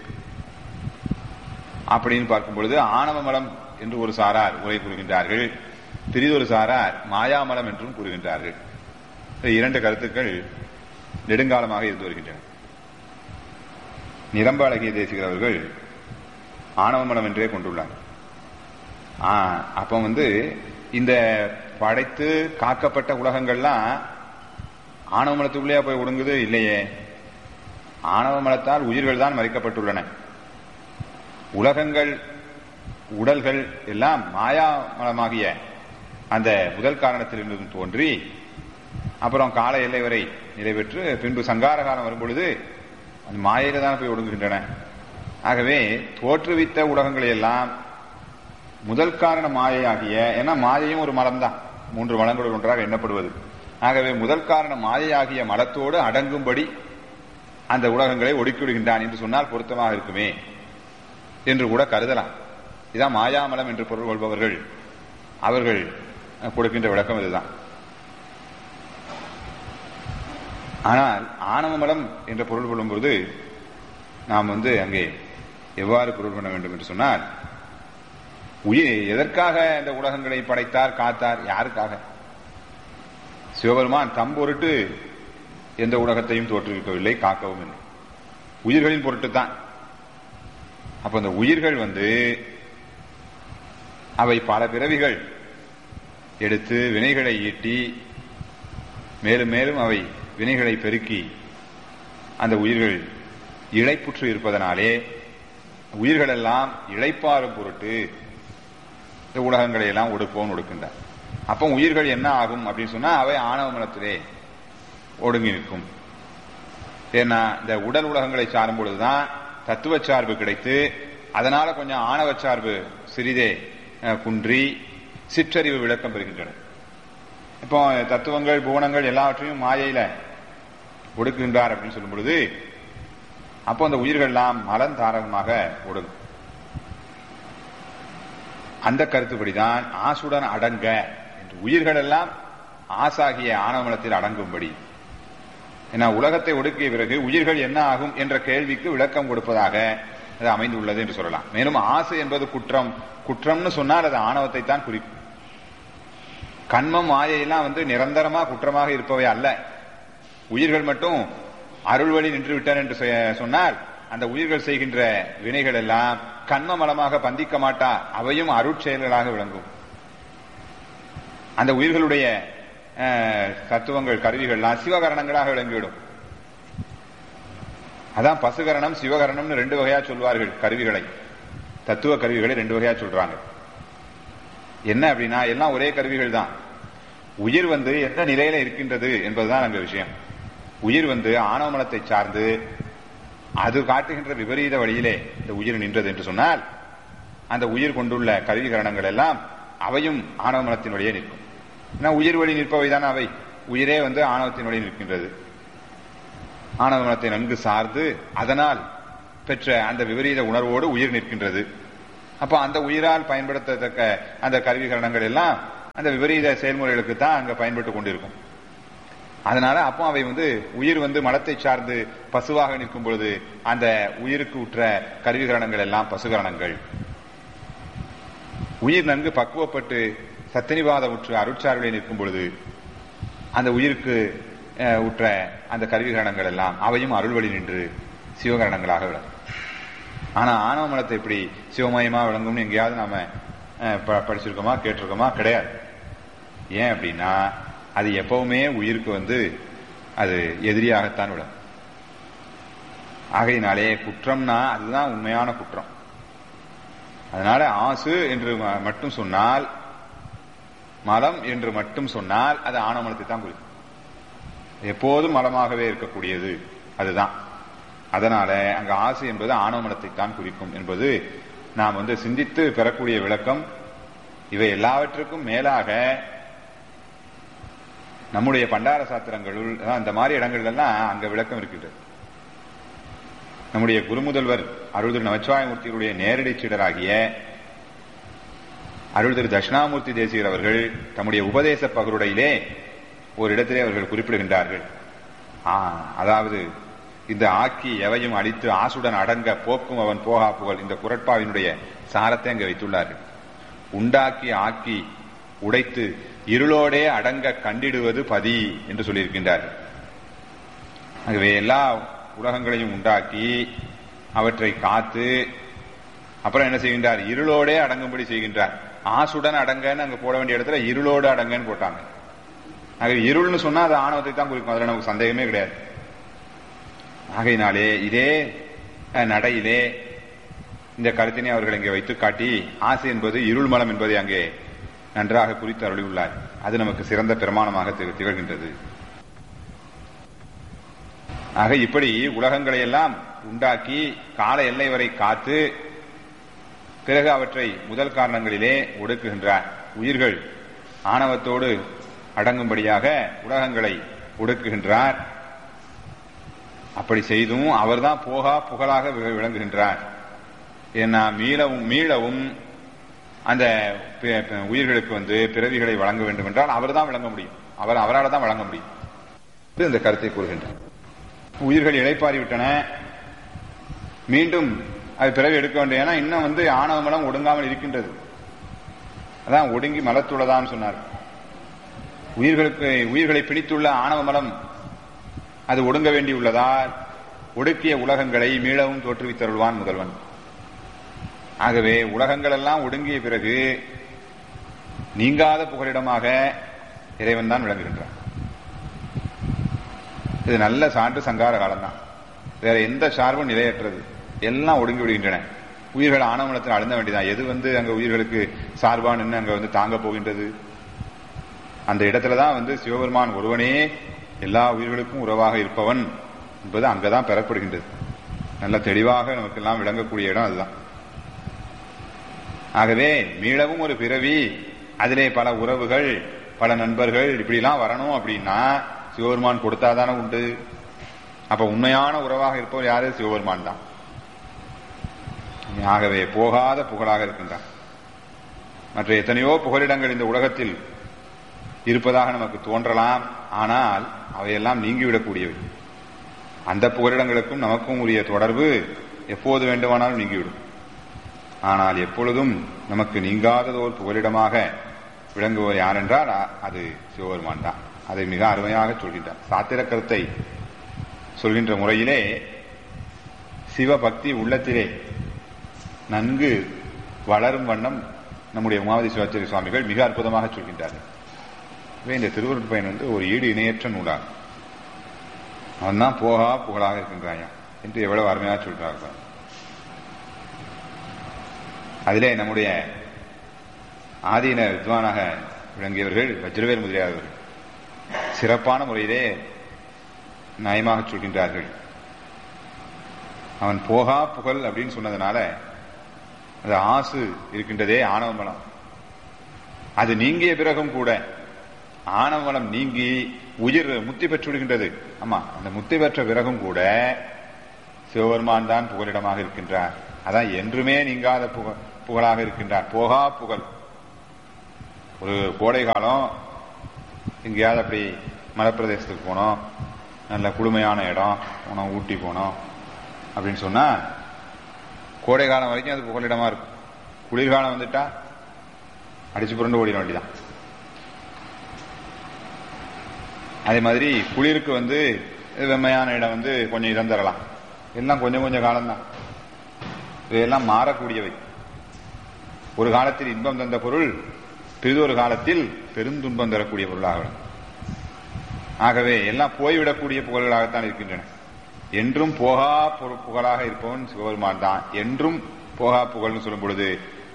அப்படின்னு பார்க்கும் பொழுது ஆணவ மலம் என்று ஒரு சாரார் உரை கூறுகின்றார்கள் திரிதொரு சாரார் மாயாமலம் என்றும் கூறுகின்றார்கள் இரண்டு கருத்துக்கள் நெடுங்காலமாக இருந்து வருகின்றன நிரம்ப அழகிய தேசிகர் அவர்கள் ஆணவ மலம் என்றே கொண்டுள்ளார் அப்ப வந்து இந்த படைத்து காக்கப்பட்ட உலகங்கள்லாம் ஆணவ மலத்துக்குள்ளேயே போய் ஒடுங்குது இல்லையே ஆணவ மலத்தால் உயிர்கள் தான் மறைக்கப்பட்டுள்ளன உலகங்கள் உடல்கள் எல்லாம் மாயாமலமாகிய அந்த முதல் காரணத்திலிருந்து தோன்றி அப்புறம் கால எல்லை வரை நிறைவேற்று பின்பு சங்கார காலம் வரும்பொழுது அந்த மாயையில தான் போய் ஒடுங்குகின்றன ஆகவே தோற்றுவித்த உலகங்களை எல்லாம் முதல் காரண மாயையாகிய ஏன்னா மாயையும் ஒரு மலம் தான் மூன்று மலங்கள் ஒன்றாக எண்ணப்படுவது ஆகவே முதல் காரண மாயையாகிய மலத்தோடு அடங்கும்படி அந்த உலகங்களை ஒடுக்கிவிடுகின்றான் என்று சொன்னால் பொருத்தமாக இருக்குமே என்று கூட கருதலாம் இதான் மாயாமலம் என்று பொருள் கொள்பவர்கள் அவர்கள் கொடுக்கின்ற விளக்கம் இதுதான் ஆனால் ஆணவமலம் என்ற பொருள் கொள்ளும்போது நாம் வந்து அங்கே எவ்வாறு பொருள் பண்ண வேண்டும் என்று சொன்னால் உயிர் எதற்காக இந்த உலகங்களை படைத்தார் காத்தார் யாருக்காக சிவபெருமான் தம் பொருட்டு எந்த உலகத்தையும் தோற்றுவிக்கவில்லை காக்கவும் இல்லை உயிர்களின் பொருட்டு தான் அப்ப அந்த உயிர்கள் வந்து அவை பல பிறவிகள் எடுத்து வினைகளை ஈட்டி மேலும் மேலும் அவை வினைகளை பெருக்கி அந்த உயிர்கள் இழைப்புற்று இருப்பதனாலே உயிர்கள் எல்லாம் இழைப்பாறும் பொருட்டு இந்த உலகங்களை எல்லாம் ஒடுப்போம் ஒடுக்கின்றார் அப்போ உயிர்கள் என்ன ஆகும் அப்படின்னு சொன்னா அவை ஆணவ மலத்திலே ஒடுங்கி நிற்கும் ஏன்னா இந்த உடல் உலகங்களை சாரும் பொழுதுதான் தத்துவ சார்பு கிடைத்து அதனால கொஞ்சம் ஆணவ சார்பு சிறிதே குன்றி சிற்றறிவு விளக்கம் பெறுகின்றன இப்போ தத்துவங்கள் புவனங்கள் எல்லாவற்றையும் மாயையில ஒடுக்குகின்றார் அப்படின்னு சொல்லும் பொழுது அப்போ அந்த உயிர்கள் எல்லாம் மலன் தாரகமாக ஒடுங்கும் அந்த கருத்துப்படிதான் ஆசுடன் அடங்க என்று உயிர்கள் எல்லாம் ஆசாகிய ஆணவமலத்தில் அடங்கும்படி ஏன்னா உலகத்தை ஒடுக்கிய பிறகு உயிர்கள் என்ன ஆகும் என்ற கேள்விக்கு விளக்கம் கொடுப்பதாக அது அமைந்துள்ளது என்று சொல்லலாம் மேலும் ஆசை என்பது குற்றம் குற்றம்னு சொன்னால் அது ஆணவத்தை தான் குறிக்கும் கண்மம் மாயையெல்லாம் வந்து நிரந்தரமா குற்றமாக இருப்பவை அல்ல உயிர்கள் மட்டும் அருள் வழி நின்று விட்டன என்று சொன்னால் அந்த உயிர்கள் செய்கின்ற வினைகள் எல்லாம் கண்ம மலமாக பந்திக்க மாட்டா அவையும் அருட்செயல்களாக விளங்கும் அந்த உயிர்களுடைய தத்துவங்கள் கருவிகள்லாம் சிவகரணங்களாக விளங்கிவிடும் அதான் பசுகரணம் சிவகரணம்னு ரெண்டு வகையா சொல்வார்கள் கருவிகளை தத்துவ கருவிகளை ரெண்டு வகையா சொல்றாங்க என்ன அப்படின்னா எல்லாம் ஒரே கருவிகள் தான் உயிர் வந்து எந்த நிலையில இருக்கின்றது என்பதுதான் அங்க விஷயம் உயிர் வந்து ஆணவ மலத்தை சார்ந்து அது காட்டுகின்ற விபரீத வழியிலே இந்த உயிர் நின்றது என்று சொன்னால் அந்த உயிர் கொண்டுள்ள கருவிகரணங்கள் எல்லாம் அவையும் ஆணவ மலத்தின் வழியே நிற்கும் ஏன்னா உயிர் வழி நிற்பவை தான் அவை உயிரே வந்து ஆணவத்தின் வழி நிற்கின்றது ஆணவ மலத்தை நன்கு சார்ந்து அதனால் பெற்ற அந்த விபரீத உணர்வோடு உயிர் நிற்கின்றது அப்ப அந்த உயிரால் பயன்படுத்தத்தக்க அந்த கருவிகரணங்கள் எல்லாம் அந்த விபரீத செயல்முறைகளுக்கு தான் அங்க பயன்பட்டு கொண்டிருக்கும் அதனால அப்போ அவை வந்து உயிர் வந்து மலத்தை சார்ந்து பசுவாக நிற்கும் பொழுது அந்த உயிருக்கு உற்ற கருவிகரணங்கள் எல்லாம் பசுகரணங்கள் உயிர் நன்கு பக்குவப்பட்டு சத்தனிவாத உற்று அருட்சார்பிலே நிற்கும் பொழுது அந்த உயிருக்கு அஹ், உற்ற அந்த கருவிகரணங்கள் எல்லாம் அவையும் அருள்வழி நின்று சிவகரணங்களாக விளங்கும் ஆனா ஆணவ மலத்தை எப்படி சிவமயமா விளங்கும்னு எங்கேயாவது நாம அஹ், ப- படிச்சிருக்கோமா கேட்டிருக்கோமா கிடையாது ஏன் அப்படின்னா அது எப்பவுமே உயிருக்கு வந்து அது எதிரியாகத்தான் விடும் ஆகையினாலே குற்றம்னா அதுதான் உண்மையான குற்றம் அதனால ஆசு என்று ம- மட்டும் சொன்னால் மலம் என்று மட்டும் சொன்னால் அது ஆணவமலத்தை தான் குறிக்கும் எப்போதும் மலமாகவே இருக்கக்கூடியது அதுதான் அதனால அங்க ஆசை என்பது ஆணவமலத்தை தான் குறிக்கும் என்பது நாம் வந்து சிந்தித்து பெறக்கூடிய விளக்கம் இவை எல்லாவற்றுக்கும் மேலாக நம்முடைய பண்டார சாத்திரங்களுள் அதான் இந்த மாதிரி இடங்கள்ல எல்லாம் அங்க விளக்கம் இருக்கின்றது நம்முடைய குருமுதல்வர் அருள் திரு நமச்சிவாயமூர்த்தியுடைய நேரடி சீடராகிய அருள் திரு தட்சிணாமூர்த்தி தேசிகர் அவர்கள் தம்முடைய உபதேச பகருடையிலே ஒரு இடத்திலே அவர்கள் குறிப்பிடுகின்றார்கள் ஆ, அதாவது இந்த ஆக்கி எவையும் அழித்து ஆசுடன் அடங்க போக்கும் அவன் போகா புகழ் இந்த குரட்பாவினுடைய சாரத்தை அங்கே வைத்துள்ளார்கள் உண்டாக்கி ஆக்கி உடைத்து இருளோடே அடங்க கண்டிடுவது பதி என்று சொல்லியிருக்கின்றார்கள் ஆகவே எல்லா உலகங்களையும் உண்டாக்கி அவற்றை காத்து அப்புறம் என்ன செய்கின்றார் இருளோடே அடங்கும்படி செய்கின்றார் ஆசுடன் அடங்கன்னு அங்க போட வேண்டிய இடத்துல இருளோடு அடங்கன்னு போட்டாங்க ஆகவே இருள்னு சொன்னா அது ஆணவத்தை தான் குறிக்கும் அதுல நமக்கு சந்தேகமே கிடையாது ஆகையினாலே இதே அஹ், நடையிலே இந்த கருத்தினை அவர்கள் இங்கே வைத்து காட்டி ஆசை என்பது இருள் மலம் என்பதை அங்கே நன்றாக குறித்து அருளியுள்ளார் அது நமக்கு சிறந்த பிரமாணமாக திக- திகழ்கின்றது ஆக இப்படி உலகங்களை எல்லாம் உண்டாக்கி கால எல்லை வரை காத்து பிறகு அவற்றை முதல் காரணங்களிலே ஒடுக்குகின்றார் உயிர்கள் ஆணவத்தோடு அடங்கும்படியாக உலகங்களை ஒடுக்குகின்றார் அப்படி செய்தும் அவர்தான் போகா புகழாக வி- விளங்குகின்றார் ஏன்னா மீளவும் மீளவும் அந்த பி- பி- உயிர்களுக்கு வந்து பிறவிகளை வழங்க வேண்டும் என்றால் அவர்தான் விளங்க முடியும் அவர் அவரால் தான் வழங்க முடியும் இது இந்த கருத்தை கூறுகின்றார் உயிர்கள் இழைப்பாரி விட்டன மீண்டும் அது பிறவி எடுக்க வேண்டும் ஏன்னா இன்னும் வந்து ஆணவ மலம் ஒடுங்காமல் இருக்கின்றது அதான் ஒடுங்கி மலத்துள்ளதான்னு சொன்னார் உயிர்களுக்கு உயிர்களை பிடித்துள்ள ஆணவ மலம் அது ஒடுங்க வேண்டியுள்ளதால் ஒடுக்கிய உலகங்களை மீளவும் தோற்றுவித்தருள்வான் முதல்வன் ஆகவே உலகங்கள் எல்லாம் ஒடுங்கிய பிறகு நீங்காத புகலிடமாக இறைவன் தான் விளங்குகின்றான் இது நல்ல சான்று சங்கார காலம்தான் வேற எந்த சார்பும் நிலையற்றது எல்லாம் ஒடுங்கி விடுகின்றன உயிர்கள் ஆணவமலத்தில் அழுந்த வேண்டியதான் எது வந்து அங்க உயிர்களுக்கு சார்பா நின்று அங்க வந்து தாங்க போகின்றது அந்த இடத்துலதான் வந்து சிவபெருமான் ஒருவனே எல்லா உயிர்களுக்கும் உறவாக இருப்பவன் என்பது அங்கதான் பெறப்படுகின்றது நல்ல தெளிவாக நமக்கு எல்லாம் விளங்கக்கூடிய இடம் அதுதான் ஆகவே மீளவும் ஒரு பிறவி அதிலே பல உறவுகள் பல நண்பர்கள் இப்படிலாம் வரணும் அப்படின்னா சிவபெருமான் கொடுத்தாதானே உண்டு அப்ப உண்மையான உறவாக இருப்பவர் யாரு சிவபெருமான் தான் ஆகவே போகாத புகழாக இருக்கின்றான் மற்ற எத்தனையோ புகலிடங்கள் இந்த உலகத்தில் இருப்பதாக நமக்கு தோன்றலாம் ஆனால் அவையெல்லாம் நீங்கிவிடக்கூடியவை அந்த புகலிடங்களுக்கும் நமக்கும் உரிய தொடர்பு எப்போது வேண்டுமானாலும் நீங்கிவிடும் ஆனால் எப்பொழுதும் நமக்கு நீங்காததோர் புகலிடமாக விளங்குவர் யார் என்றால் அ- அது சிவபெருமான் தான் அதை மிக அருமையாக சொல்கின்றார் சாத்திர கருத்தை சொல்கின்ற முறையிலே சிவபக்தி உள்ளத்திலே நன்கு வளரும் வண்ணம் நம்முடைய உமாவதி சிவாச்சாரிய சுவாமிகள் மிக அற்புதமாக சொல்கின்றார்கள் எனவே இந்த திருவருட் பயன் வந்து ஒரு ஈடு இணையற்ற நூலாகும் அவன் தான் போகா புகழாக இருக்கின்றாயா என்று எவ்வளவு அருமையாக சொல்கிறார்கள் அதிலே நம்முடைய ஆதீன வித்வானாக விளங்கியவர்கள் வஜ்ரவேல் முதலியார்கள் சிறப்பான முறையிலே நயமாக சொல்கின்றார்கள் அவன் போகா புகழ் அப்படின்னு சொன்னதுனால அது ஆசு இருக்கின்றதே ஆணவ மலம் அது நீங்கிய பிறகும் கூட ஆணவலம் நீங்கி உயிர் முத்தி பெற்று விடுகின்றது ஆமா அந்த முத்தி பெற்ற பிறகும் கூட சிவபெருமான் தான் புகலிடமாக இருக்கின்றார் அதான் என்றுமே நீங்காத புகழ் புகழாக இருக்கின்றார் போகா புகழ் ஒரு கோடை காலம் எங்கேயாவது அப்படி மலைப்பிரதேசத்துக்கு போனோம் நல்ல குளுமையான இடம் போனோம் ஊட்டி போனோம் அப்படின்னு சொன்னா கோடை காலம் வரைக்கும் அது புகலிடமா இருக்கும் குளிர்காலம் வந்துட்டா அடிச்சு புரண்டு ஓடிட வேண்டியதான் அதே மாதிரி குளிருக்கு வந்து வெம்மையான இடம் வந்து கொஞ்சம் இடம் தரலாம் எல்லாம் கொஞ்சம் கொஞ்சம் காலம்தான் இவையெல்லாம் மாறக்கூடியவை ஒரு காலத்தில் இன்பம் தந்த பொருள் பிறிதொரு காலத்தில் பெருந்துன்பம் தரக்கூடிய பொருளாக விளங்கும். ஆகவே எல்லாம் போய்விடக்கூடிய புகழ்களாகத்தான் இருக்கின்றன என்றும் போகா பொரு- புகழாக இருப்பவன் சிவபெருமான் தான் என்றும் போகா புகழ்னு சொல்லும் பொழுது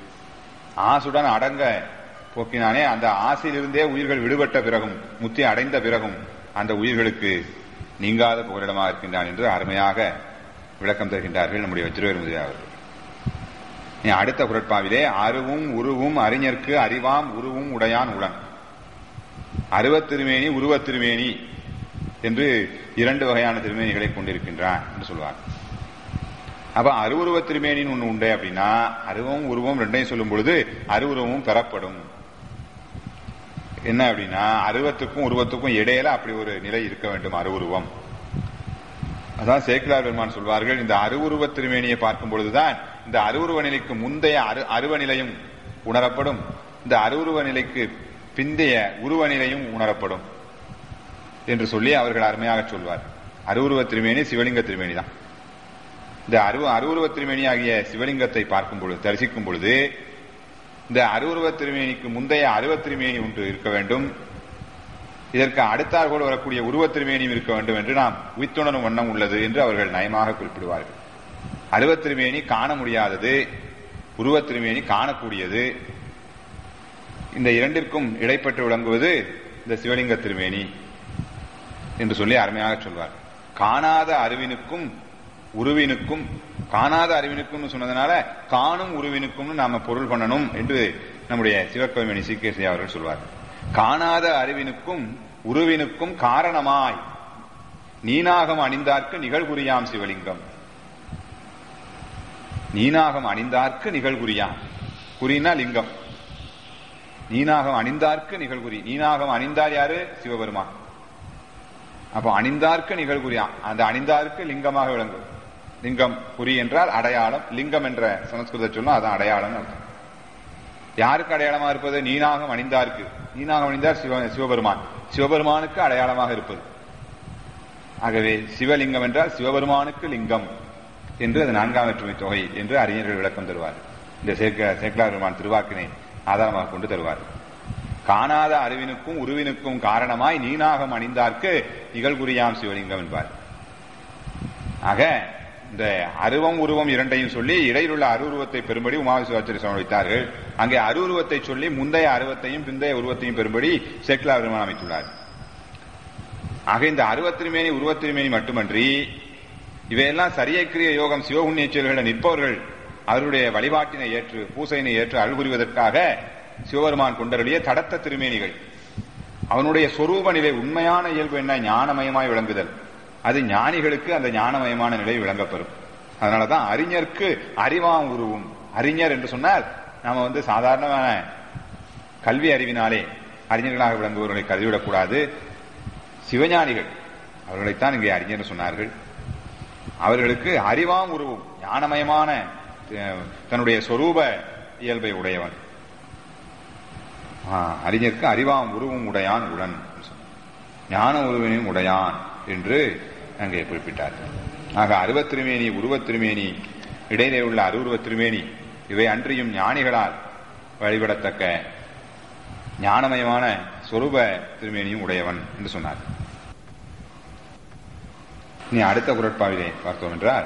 ஆசுடன் அடங்க போக்கினானே அந்த ஆசையிலிருந்தே உயிர்கள் விடுபட்ட பிறகும் முத்தி அடைந்த பிறகும் அந்த உயிர்களுக்கு நீங்காத புகலிடமாக இருக்கின்றான் என்று அருமையாக விளக்கம் தருகின்றார்கள் நம்முடைய வச்சிருவர் அவர்கள் இனி அடுத்த குரட்பாவிலே அருவும் உருவும் அறிஞர்க்கு அறிவாம் உருவும் உடையான் உளன் அருவத் திருமேனி உருவத் திருமேனி என்று இரண்டு வகையான திருமேனிகளை கொண்டிருக்கின்றான் என்று சொல்வார் அப்ப அருவுருவ திருமேனின்னு ஒண்ணு உண்டு அப்படின்னா அருவம் உருவம் ரெண்டையும் சொல்லும் பொழுது அருவுருவமும் பெறப்படும் என்ன அப்படின்னா அருவத்துக்கும் உருவத்துக்கும் இடையில அப்படி ஒரு நிலை இருக்க வேண்டும் அருவுருவம் அதான் சேக்கிலார் பெருமான் சொல்வார்கள் இந்த அருவுருவ திருமேனியை பார்க்கும் பொழுதுதான் இந்த அருவுருவ நிலைக்கு முந்தைய அரு அருவ நிலையும் உணரப்படும் இந்த அருவுருவ நிலைக்கு பிந்தைய உருவ நிலையும் உணரப்படும் என்று சொல்லி அவர்கள் அருமையாக சொல்வார் அருவுருவ திருமேனி சிவலிங்க திருமேனி தான் இந்த அருவ அருவுருவ திருமேனி ஆகிய சிவலிங்கத்தை பார்க்கும் பொழுது தரிசிக்கும் பொழுது இந்த அருவுருவ திருமேனிக்கு முந்தைய அருவ திருமேனி ஒன்று இருக்க வேண்டும் இதற்கு அடுத்தாற்போல் வரக்கூடிய உருவத் திருமேனியும் இருக்க வேண்டும் என்று நாம் உய்த்துணரும் வண்ணம் உள்ளது என்று அவர்கள் நயமாக குறிப்பிடுவார்கள் அருவத் திருமேனி காண முடியாதது உருவத் திருமேனி காணக்கூடியது இந்த இரண்டிற்கும் இடைப்பட்டு விளங்குவது இந்த சிவலிங்க திருமேனி என்று சொல்லி அருமையாக சொல்வார் காணாத அறிவினுக்கும் உருவினுக்கும் காணாத அறிவினுக்கும் சொன்னதுனால காணும் உருவினுக்கும் நாம பொருள் பண்ணணும் என்று நம்முடைய சிவக்கவிமணி சீக்கியசி அவர்கள் சொல்வார் காணாத அறிவினுக்கும் உருவினுக்கும் காரணமாய் நீனாகம் அணிந்தார்க்கு நிகழ்குறியாம் சிவலிங்கம் நீனாகம் அணிந்தார்க்கு நிகழ்குறியாம் குறினா லிங்கம் நீனாகம் அணிந்தார்க்கு நிகழ்குறி நீனாகம் அணிந்தார் யாரு சிவபெருமான் அப்போ அணிந்தார்க்கு நிகழ்குறியாம் அந்த அணிந்தார்க்கு லிங்கமாக விளங்கும் லிங்கம் குறி என்றால் அடையாளம் லிங்கம் என்ற சமஸ்கிருத சொல்லும் அதான் அடையாளம் அர்த்தம் யாருக்கு அடையாளமா இருப்பது நீனாகம் அணிந்தார்க்கு நீனாகம் அணிந்தார் சிவ சிவபெருமான் சிவபெருமானுக்கு அடையாளமாக இருப்பது ஆகவே சிவலிங்கம் என்றால் சிவபெருமானுக்கு லிங்கம் என்று அது நான்காம் வேற்றுமை தொகை என்று அறிஞர்கள் விளக்கம் தருவார் இந்த சேக்க சேக்கலார் பெருமான் திருவாக்கினை ஆதாரமாக கொண்டு தருவார் காணாத அறிவினுக்கும் உருவினுக்கும் காரணமாய் நீனாகம் அணிந்தார்க்கு நிகழ்குறியாம் சிவலிங்கம் என்பார் ஆக இந்த அருவம் உருவம் இரண்டையும் சொல்லி இடையில் உள்ள அருவுருவத்தை பெறும்படி உமாவிசுவாச்சரி சமர்ப்பித்தார்கள் அங்கே அருவுருவத்தை சொல்லி முந்தைய அருவத்தையும் பிந்தைய உருவத்தையும் பெறும்படி சேக்கலா பெருமான் அமைத்துள்ளார் ஆக இந்த அருவத்திருமேனி உருவத்திருமேனி மட்டுமன்றி இவையெல்லாம் சரியக்கிரிய யோகம் சிவபுண்ணிய செயல்களை நிற்பவர்கள் அவருடைய வழிபாட்டினை ஏற்று பூசையினை ஏற்று அருள் புரிவதற்காக சிவபெருமான் கொண்டருடைய தடத்த திருமேனிகள் அவனுடைய சொரூப நிலை உண்மையான இயல்பு என்ன ஞானமயமாய் விளங்குதல் அது ஞானிகளுக்கு அந்த ஞானமயமான நிலை விளங்கப்பெறும் அதனாலதான் அறிஞருக்கு அறிவாம் உருவும் அறிஞர் என்று சொன்னால் நாம வந்து சாதாரணமான கல்வி அறிவினாலே அறிஞர்களாக விளங்குபவர்களை கருதிவிடக்கூடாது சிவஞானிகள் அவர்களைத்தான் இங்கே அறிஞர் சொன்னார்கள் அவர்களுக்கு அறிவாம் உருவும் ஞானமயமான அஹ், தன்னுடைய சொரூப இயல்பை உடையவன் ஆ, அறிஞருக்கு அறிவாம் உருவும் உடையான் உடன் ஞான உருவினையும் உடையான் என்று அங்கே குறிப்பிட்டார் ஆக அருவத் திருமேனி உருவத் திருமேனி இடையிலே உள்ள அருவுருவத் திருமேனி இவை அன்றியும் ஞானிகளால் வழிபடத்தக்க ஞானமயமான சொரூப திருமேனியும் உடையவன் என்று சொன்னார் இனி அடுத்த குரட்பாவிலே பார்த்தோம் என்றால்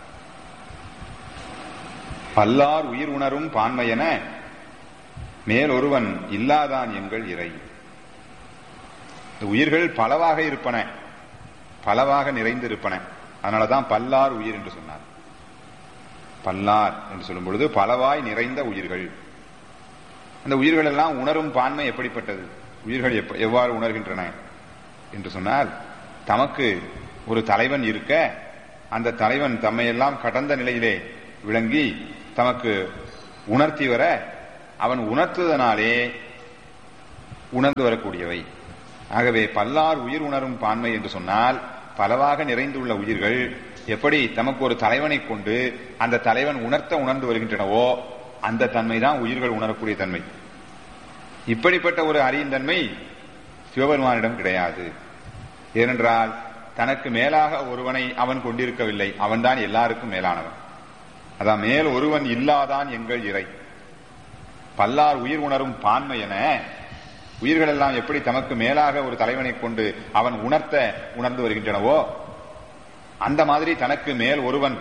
பல்லார் உயிர் உணரும் பான்மையென மேலொருவன் இல்லாதான் எங்கள் இறை இந்த உயிர்கள் பலவாக இருப்பன பலவாக நிறைந்து இருப்பன அதனாலதான் பல்லார் உயிர் என்று சொன்னார் பல்லார் என்று சொல்லும் பொழுது பலவாய் நிறைந்த உயிர்கள் அந்த உயிர்கள் எல்லாம் உணரும் பான்மை எப்படிப்பட்டது உயிர்கள் எப்ப- எவ்வாறு உணர்கின்றன என்று சொன்னால் தமக்கு ஒரு தலைவன் இருக்க அந்த தலைவன் தம்மையெல்லாம் கடந்த நிலையிலே விளங்கி தமக்கு உணர்த்தி வர அவன் உணர்த்துவதனாலே உணர்ந்து வரக்கூடியவை ஆகவே பல்லார் உயிர் உணரும் பான்மை என்று சொன்னால் பலவாக நிறைந்துள்ள உயிர்கள் எப்படி தமக்கு ஒரு தலைவனை கொண்டு அந்த தலைவன் உணர்த்த உணர்ந்து வருகின்றனவோ அந்த தன்மை தான் உயிர்கள் உணரக்கூடிய தன்மை இப்படிப்பட்ட ஒரு அறியும் தன்மை சிவபெருமானிடம் கிடையாது ஏனென்றால் தனக்கு மேலாக ஒருவனை அவன் கொண்டிருக்கவில்லை அவன்தான் எல்லாருக்கும் மேலானவன் அதான் மேல் ஒருவன் இல்லாதான் எங்கள் இறை பல்லார் உயிர் உணரும் பான்மை என உயிர்கள் எல்லாம் எப்படி தமக்கு மேலாக ஒரு தலைவனை கொண்டு அவன் உணர்த்த உணர்ந்து வருகின்றனவோ அந்த மாதிரி தனக்கு மேல் ஒருவன்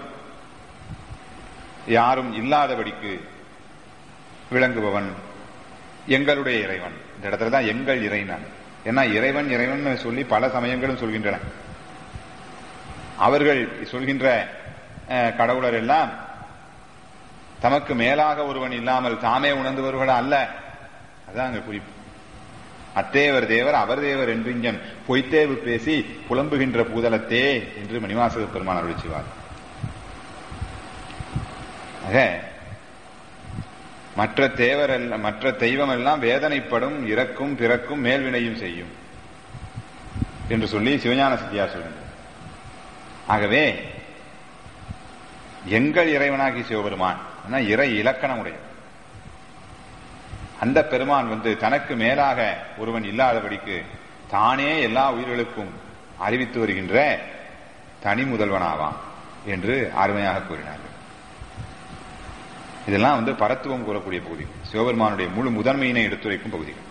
யாரும் இல்லாதபடிக்கு விளங்குபவன் எங்களுடைய இறைவன் இந்த இடத்துல தான் எங்கள் இறைவன் ஏன்னா இறைவன் இறைவன் சொல்லி பல சமயங்களும் சொல்கின்றன அவர்கள் சொல்கின்ற அஹ், கடவுளர் எல்லாம் தமக்கு மேலாக ஒருவன் இல்லாமல் தாமே உணர்ந்தவர்கள் அல்ல அதான் அங்க குறிப்பு அத்தேவர் தேவர் அவர் தேவர் என்றிங்கன் பொய்த்தேவு பேசி புலம்புகின்ற பூதலத்தே என்று மணிவாசக பெருமான் அருள் செய்வார் ஆக மற்ற தேவர் எல்லாம் மற்ற தெய்வம் எல்லாம் வேதனைப்படும் இறக்கும் பிறக்கும் மேல்வினையும் செய்யும் என்று சொல்லி சிவஞான சித்தியார் சொல்கின்றார் ஆகவே எங்கள் இறைவனாகி சிவபெருமான் ஆனா இறை இலக்கணம் உடைய அந்த பெருமான் வந்து தனக்கு மேலாக ஒருவன் இல்லாதபடிக்கு தானே எல்லா உயிர்களுக்கும் அறிவித்து வருகின்ற தனி முதல்வனாவான் என்று அருமையாக கூறினார்கள் இதெல்லாம் வந்து பரத்துவம் கூறக்கூடிய பகுதி சிவபெருமானுடைய முழு முதன்மையினை எடுத்துரைக்கும் பகுதிகள்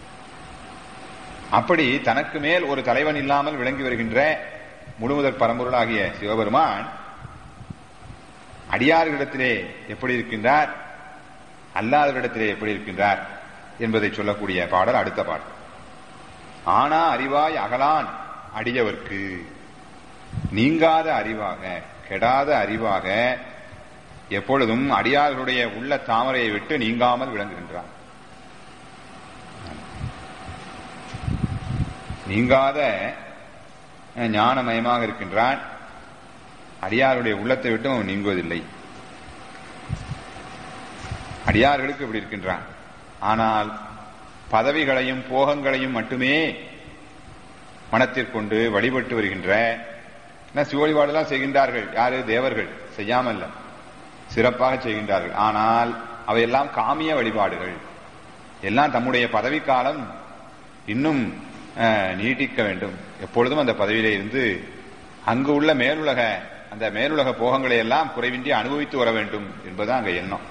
அப்படி தனக்கு மேல் ஒரு தலைவன் இல்லாமல் விளங்கி வருகின்ற முழுமுதற் பரம்பொருளாகிய சிவபெருமான் அடியார்களிடத்திலே எப்படி இருக்கின்றார் அல்லாதவரிடத்திலே எப்படி இருக்கின்றார் என்பதை சொல்லக்கூடிய பாடல் அடுத்த பாடல் ஆனா அறிவாய் அகலான் அடியவர்க்கு நீங்காத அறிவாக கெடாத அறிவாக எப்பொழுதும் அடியார்களுடைய உள்ள தாமரையை விட்டு நீங்காமல் விளங்குகின்றான் நீங்காத அஹ், ஞானமயமாக இருக்கின்றான் அடியாருடைய உள்ளத்தை விட்டு அவன் நீங்குவதில்லை அடியார்களுக்கு இப்படி இருக்கின்றான் ஆனால் பதவிகளையும் போகங்களையும் மட்டுமே மனத்திற்கொண்டு வழிபட்டு வருகின்ற என்ன சிவ வழிபாடுலாம் செய்கின்றார்கள் யாரு தேவர்கள் செய்யாமல் இல்ல. சிறப்பாக செய்கின்றார்கள் ஆனால் அவையெல்லாம் காமிய வழிபாடுகள் எல்லாம் தம்முடைய பதவிக்காலம் இன்னும் அஹ், நீட்டிக்க வேண்டும் எப்பொழுதும் அந்த பதவியிலே இருந்து அங்கு உள்ள மேலுலக அந்த மேலுலக போகங்களை எல்லாம் குறைவின்றி அனுபவித்து வர வேண்டும் என்பதுதான் அங்க எண்ணம்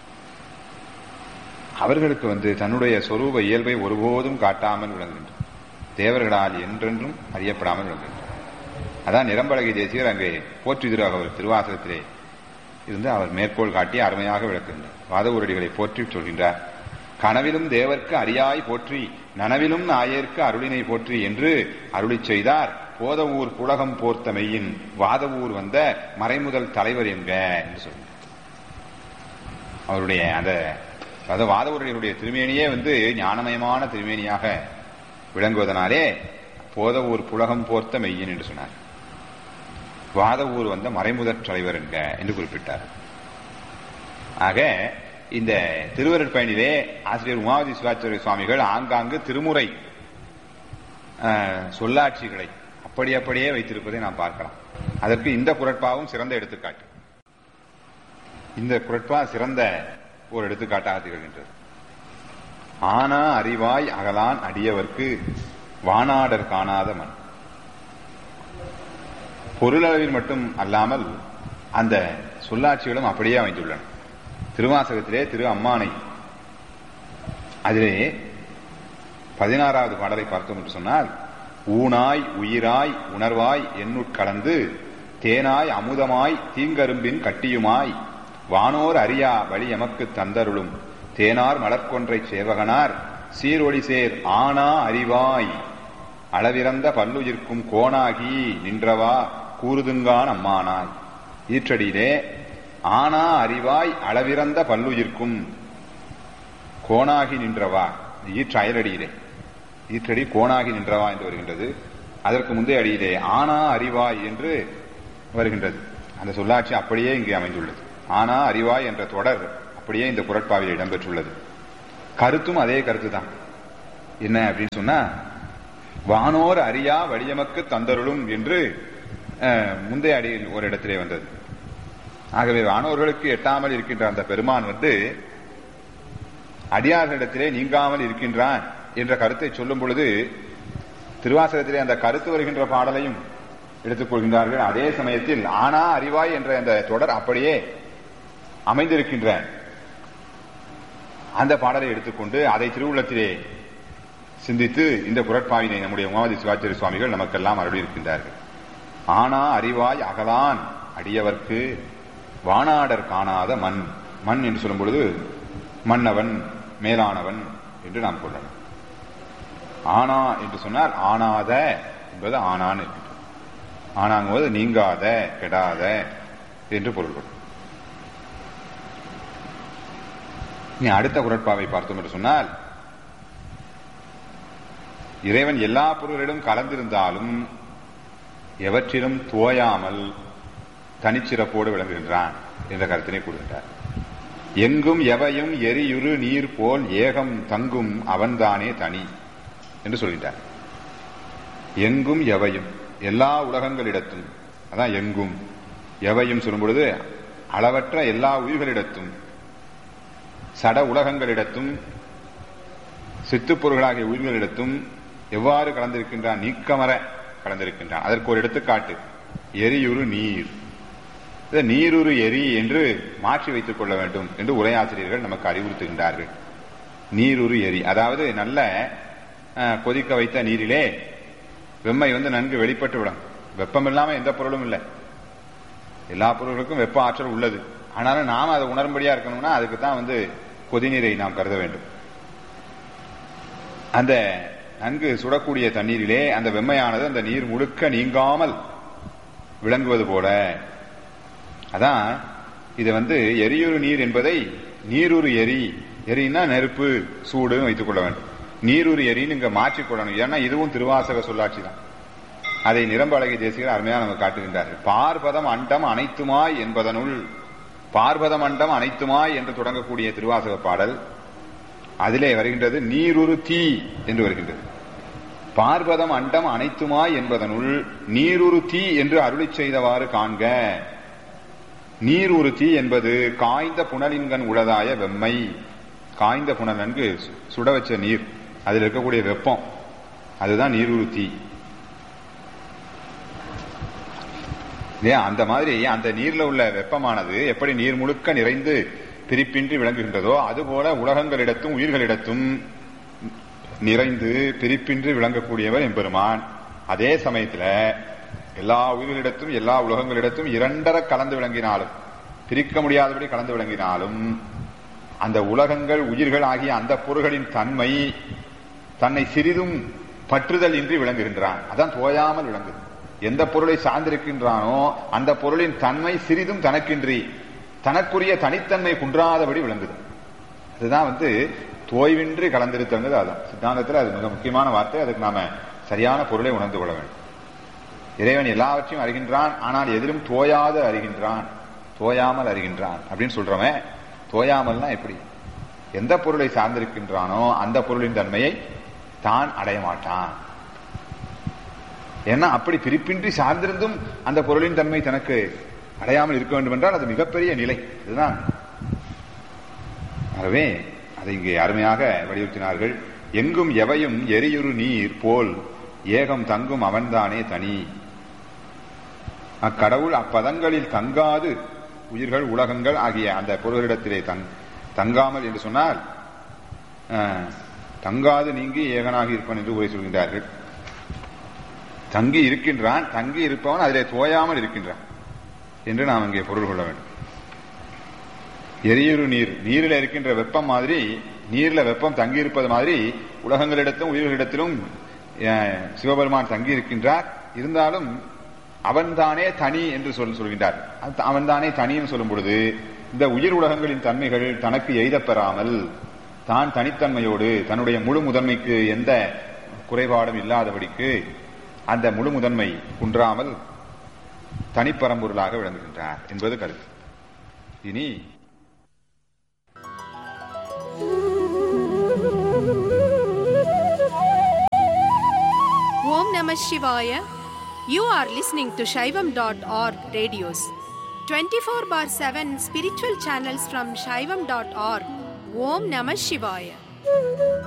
அவர்களுக்கு வந்து தன்னுடைய சொரூப இயல்பை ஒருபோதும் காட்டாமல் விளங்குகின்றனர் தேவர்களால் என்றென்றும் அறியப்படாமல் விளங்குகின்றனர் அதான் நிரம்பழகி தேசியர் அங்கே போற்றுகிறார் அவர் திருவாசகத்திலே இருந்து அவர் மேற்கோள் காட்டி அருமையாக விளக்குகின்றார் வாதவூரடிகளை போற்றி சொல்கின்றார் கனவிலும் தேவர்க்கு அறியாய் போற்றி நனவிலும் நாயர்க்கு அருளினை போற்றி என்று அருளிச் செய்தார் போதவூர் புலகம் போர்த்த மெய்யின் வாதவூர் வந்த மறைமுதல் தலைவர் என்க என்று சொல்கிறார் அவருடைய அந்த அதாவது வாதவூரடிகளுடைய திருமேனியே வந்து ஞானமயமான திருமேனியாக விளங்குவதனாலே போதவூர் புலகம் போர்த்த மெய்யின் என்று சொன்னார் வாதவூர் வந்த மறைமுதற் தலைவர் என்க என்று குறிப்பிட்டார் ஆக இந்த திருவருட்பயணிலே ஆசிரியர் உமாவதி சிவாச்சாரிய சுவாமிகள் ஆங்காங்கு திருமுறை அஹ், சொல்லாட்சிகளை அப்படி அப்படியே வைத்திருப்பதை நாம் பார்க்கலாம் அதற்கு இந்த குரட்பாவும் சிறந்த எடுத்துக்காட்டு இந்த குரட்பா சிறந்த ஒரு எடுத்துக்காட்டாக திகழ்கின்றது ஆனா அறிவாய் அகலான் அடியவர்க்கு வானாடர் காணாத மண் பொருளளவில் மட்டும் அல்லாமல் அந்த சொல்லாட்சிகளும் அப்படியே அமைந்துள்ளன திருவாசகத்திலே திரு அம்மானை அதிலே பதினாறாவது பாடலை பார்த்தோம் என்று சொன்னால் ஊனாய் உயிராய் உணர்வாய் எண்ணுட்கலந்து தேனாய் அமுதமாய் தீங்கரும்பின் கட்டியுமாய் வானோர் அறியா வழி எமக்கு தந்தருளும் தேனார் மலர்கொன்றை சேவகனார் சீரொளி சேர் ஆனா அறிவாய் அளவிறந்த பல்லுயிர்க்கும் கோணாகி நின்றவா கூறுதுங்கான் அம்மானாய் ஈற்றடியிலே ஆனா அறிவாய் அளவிறந்த பல்லுயிர்க்கும் கோணாகி நின்றவா ஈற்ற அயலடியிலே ஈற்றடி கோணாகி நின்றவா என்று வருகின்றது அதற்கு முந்தைய அடியிலே ஆனா அறிவாய் என்று வருகின்றது அந்த சொல்லாட்சி அப்படியே இங்கே அமைந்துள்ளது ஆனா அறிவாய் என்ற தொடர் அப்படியே இந்த குரட்பாவில் இடம்பெற்றுள்ளது கருத்தும் அதே கருத்து தான் என்ன அப்படின்னு சொன்னா வானோர் அறியா வழியமக்கு தந்தருளும் என்று அஹ், முந்தைய அடியில் ஒரு இடத்திலே வந்தது ஆகவே வானோர்களுக்கு எட்டாமல் இருக்கின்ற அந்த பெருமான் வந்து அடியார்களிடத்திலே நீங்காமல் இருக்கின்றான் என்ற கருத்தை சொல்லும் பொழுது திருவாசகத்திலே அந்த கருத்து வருகின்ற பாடலையும் எடுத்துக்கொள்கின்றார்கள் அதே சமயத்தில் ஆனா அறிவாய் என்ற அந்த தொடர் அப்படியே அமைந்திருக்கின்ற அந்த பாடலை எடுத்துக்கொண்டு அதை திருவுள்ளத்திலே சிந்தித்து இந்த குரட்பாவினை நம்முடைய உமாவதி சிவாச்சாரிய சுவாமிகள் நமக்கெல்லாம் அருளி இருக்கின்றார்கள் ஆனா அறிவாய் அகலான் அடியவர்க்கு வானாடர் காணாத மண் மண் என்று சொல்லும் பொழுது மன்னவன் மேலானவன் என்று நாம் கொள்ளலாம் ஆனா என்று சொன்னால் ஆனாத என்பது ஆனான் என்று ஆனாங்கும்போது நீங்காத கெடாத என்று பொருள்படும் இனி அடுத்த குரட்பாவை பார்த்தோம் என்று சொன்னால் இறைவன் எல்லா பொருள்களிலும் கலந்திருந்தாலும் எவற்றிலும் தோயாமல் தனிச்சிறப்போடு விளங்குகின்றான் என்ற கருத்தினை கூறுகின்றார் எங்கும் எவையும் எரியுரு நீர் போல் ஏகம் தங்கும் அவன்தானே தனி என்று சொல்கின்றார் எங்கும் எவையும் எல்லா உலகங்களிடத்தும் அதான் எங்கும் எவையும் சொல்லும் பொழுது அளவற்ற எல்லா உயிர்களிடத்தும் சட உலகங்களிடத்தும் சித்துப் பொருள்களாகிய உயிர்களிடத்தும் எவ்வாறு கலந்திருக்கின்றான் நீக்கமர கலந்திருக்கின்றான் அதற்கு ஒரு எடுத்துக்காட்டு எரியுரு நீர் இதை நீருரு எரி என்று மாற்றி வைத்துக் கொள்ள வேண்டும் என்று உரையாசிரியர்கள் நமக்கு அறிவுறுத்துகின்றார்கள் நீருரு எரி அதாவது நல்ல அஹ், கொதிக்க வைத்த நீரிலே வெம்மை வந்து நன்கு வெளிப்பட்டு விடும் வெப்பம் இல்லாம எந்த பொருளும் இல்லை எல்லா பொருளுக்கும் வெப்ப ஆற்றல் உள்ளது ஆனாலும் நாம அதை உணரும்படியா இருக்கணும்னா அதுக்கு தான் வந்து கொதிநீரை நாம் கருத வேண்டும் அந்த நன்கு சுடக்கூடிய தண்ணீரிலே அந்த வெம்மையானது அந்த நீர் முழுக்க நீங்காமல் விளங்குவது போல அதான் இது வந்து எரியுறு நீர் என்பதை நீருறு எரி எரின்னா நெருப்பு சூடு வைத்துக் கொள்ள வேண்டும் நீருறு எரின்னு இங்க மாற்றிக்கொள்ளணும் ஏன்னா இதுவும் திருவாசக சொல்லாட்சி தான் அதை நிரம்ப அழகி தேசிகர் அருமையாக நமக்கு காட்டுகின்றார்கள் பார்பதம் அண்டம் அனைத்துமாய் என்பதனுள் பார்பதம் அண்டம் அனைத்துமாய் என்று தொடங்கக்கூடிய திருவாசக பாடல் அதிலே வருகின்றது நீருரு தீ என்று வருகின்றது பார்பதம் அண்டம் அனைத்துமாய் என்பதனுள் நீருரு தீ என்று அருளிச் செய்தவாறு காண்க நீருரு தீ என்பது காய்ந்த புனலின்கண் உளதாய வெம்மை காய்ந்த புனல் நன்கு சு- சுட வச்ச நீர் அதில் இருக்கக்கூடிய வெப்பம் அதுதான் நீருரு தீ ஏன் அந்த மாதிரி அந்த நீர்ல உள்ள வெப்பமானது எப்படி நீர் முழுக்க நிறைந்து பிரிப்பின்றி விளங்குகின்றதோ அதுபோல உலகங்களிடத்தும் உயிர்களிடத்தும் நிறைந்து பிரிப்பின்றி விளங்கக்கூடியவர் எம்பெருமான் அதே சமயத்துல எல்லா உயிர்களிடத்தும் எல்லா உலகங்களிடத்தும் இரண்டர கலந்து விளங்கினாலும் பிரிக்க முடியாதபடி கலந்து விளங்கினாலும் அந்த உலகங்கள் உயிர்கள் ஆகிய அந்த பொருள்களின் தன்மை தன்னை சிறிதும் பற்றுதல் இன்றி விளங்குகின்றான் அதான் தோயாமல் விளங்குது எந்த பொருளை சார்ந்திருக்கின்றானோ அந்த பொருளின் தன்மை சிறிதும் தனக்கின்றி தனக்குரிய தனித்தன்மை குன்றாதபடி விளங்குது அதுதான் வந்து தோய்வின்றி கலந்திருத்தங்கிறது அதான் சித்தாந்தத்தில் அது மிக முக்கியமான வார்த்தை அதுக்கு நாம சரியான பொருளை உணர்ந்து கொள்ள வேண்டும் இறைவன் எல்லாவற்றையும் அறிகின்றான் ஆனால் எதிலும் தோயாது அறிகின்றான் தோயாமல் அறிகின்றான் அப்படின்னு சொல்றவன் தோயாமல்னா எப்படி எந்த பொருளை சார்ந்திருக்கின்றானோ அந்த பொருளின் தன்மையை தான் அடைய மாட்டான் ஏன்னா அப்படி பிரிப்பின்றி சார்ந்திருந்தும் அந்த பொருளின் தன்மை தனக்கு அடையாமல் இருக்க வேண்டும் என்றால் அது மிகப்பெரிய நிலை இதுதான் ஆகவே அதை இங்கே அருமையாக வலியுறுத்தினார்கள் எங்கும் எவையும் எரியுறு நீர் போல் ஏகம் தங்கும் அவன்தானே தனி அக்கடவுள் அப்பதங்களில் தங்காது உயிர்கள் உலகங்கள் ஆகிய அந்த பொருளிடத்திலே தங் தங்காமல் என்று சொன்னால் அஹ், தங்காது நீங்கி ஏகனாக இருப்பன் என்று உரை சொல்கின்றார்கள் தங்கி இருக்கின்றான் தங்கி இருப்பவன் அதிலே தோயாமல் இருக்கின்றான் என்று நாம் இங்கே பொருள் கொள்ள வேண்டும் எரியுறு நீர் நீரில் இருக்கின்ற வெப்பம் மாதிரி நீர்ல வெப்பம் தங்கி இருப்பது மாதிரி உலகங்களிடத்தும் உயிர்களிடத்திலும் அஹ், சிவபெருமான் தங்கி இருக்கின்றார் இருந்தாலும் அவன்தானே தனி என்று சொல் சொல்கின்றார் அந்த அவன்தானே தனின்னு சொல்லும் பொழுது இந்த உயிர் உலகங்களின் தன்மைகள் தனக்கு எய்தப் பெறாமல் தான் தனித்தன்மையோடு தன்னுடைய முழு முதன்மைக்கு எந்த குறைபாடும் இல்லாதபடிக்கு அந்த முழு முதன்மை குன்றாமல் தனிப்பரம்பொருளாக விளங்குகின்றார் என்பது கருத்து இனி Om Namah Shivaya. You are listening to Shaivam.org radios. 24 bar 7 spiritual channels from Shaivam.org. Om Namah Shivaya.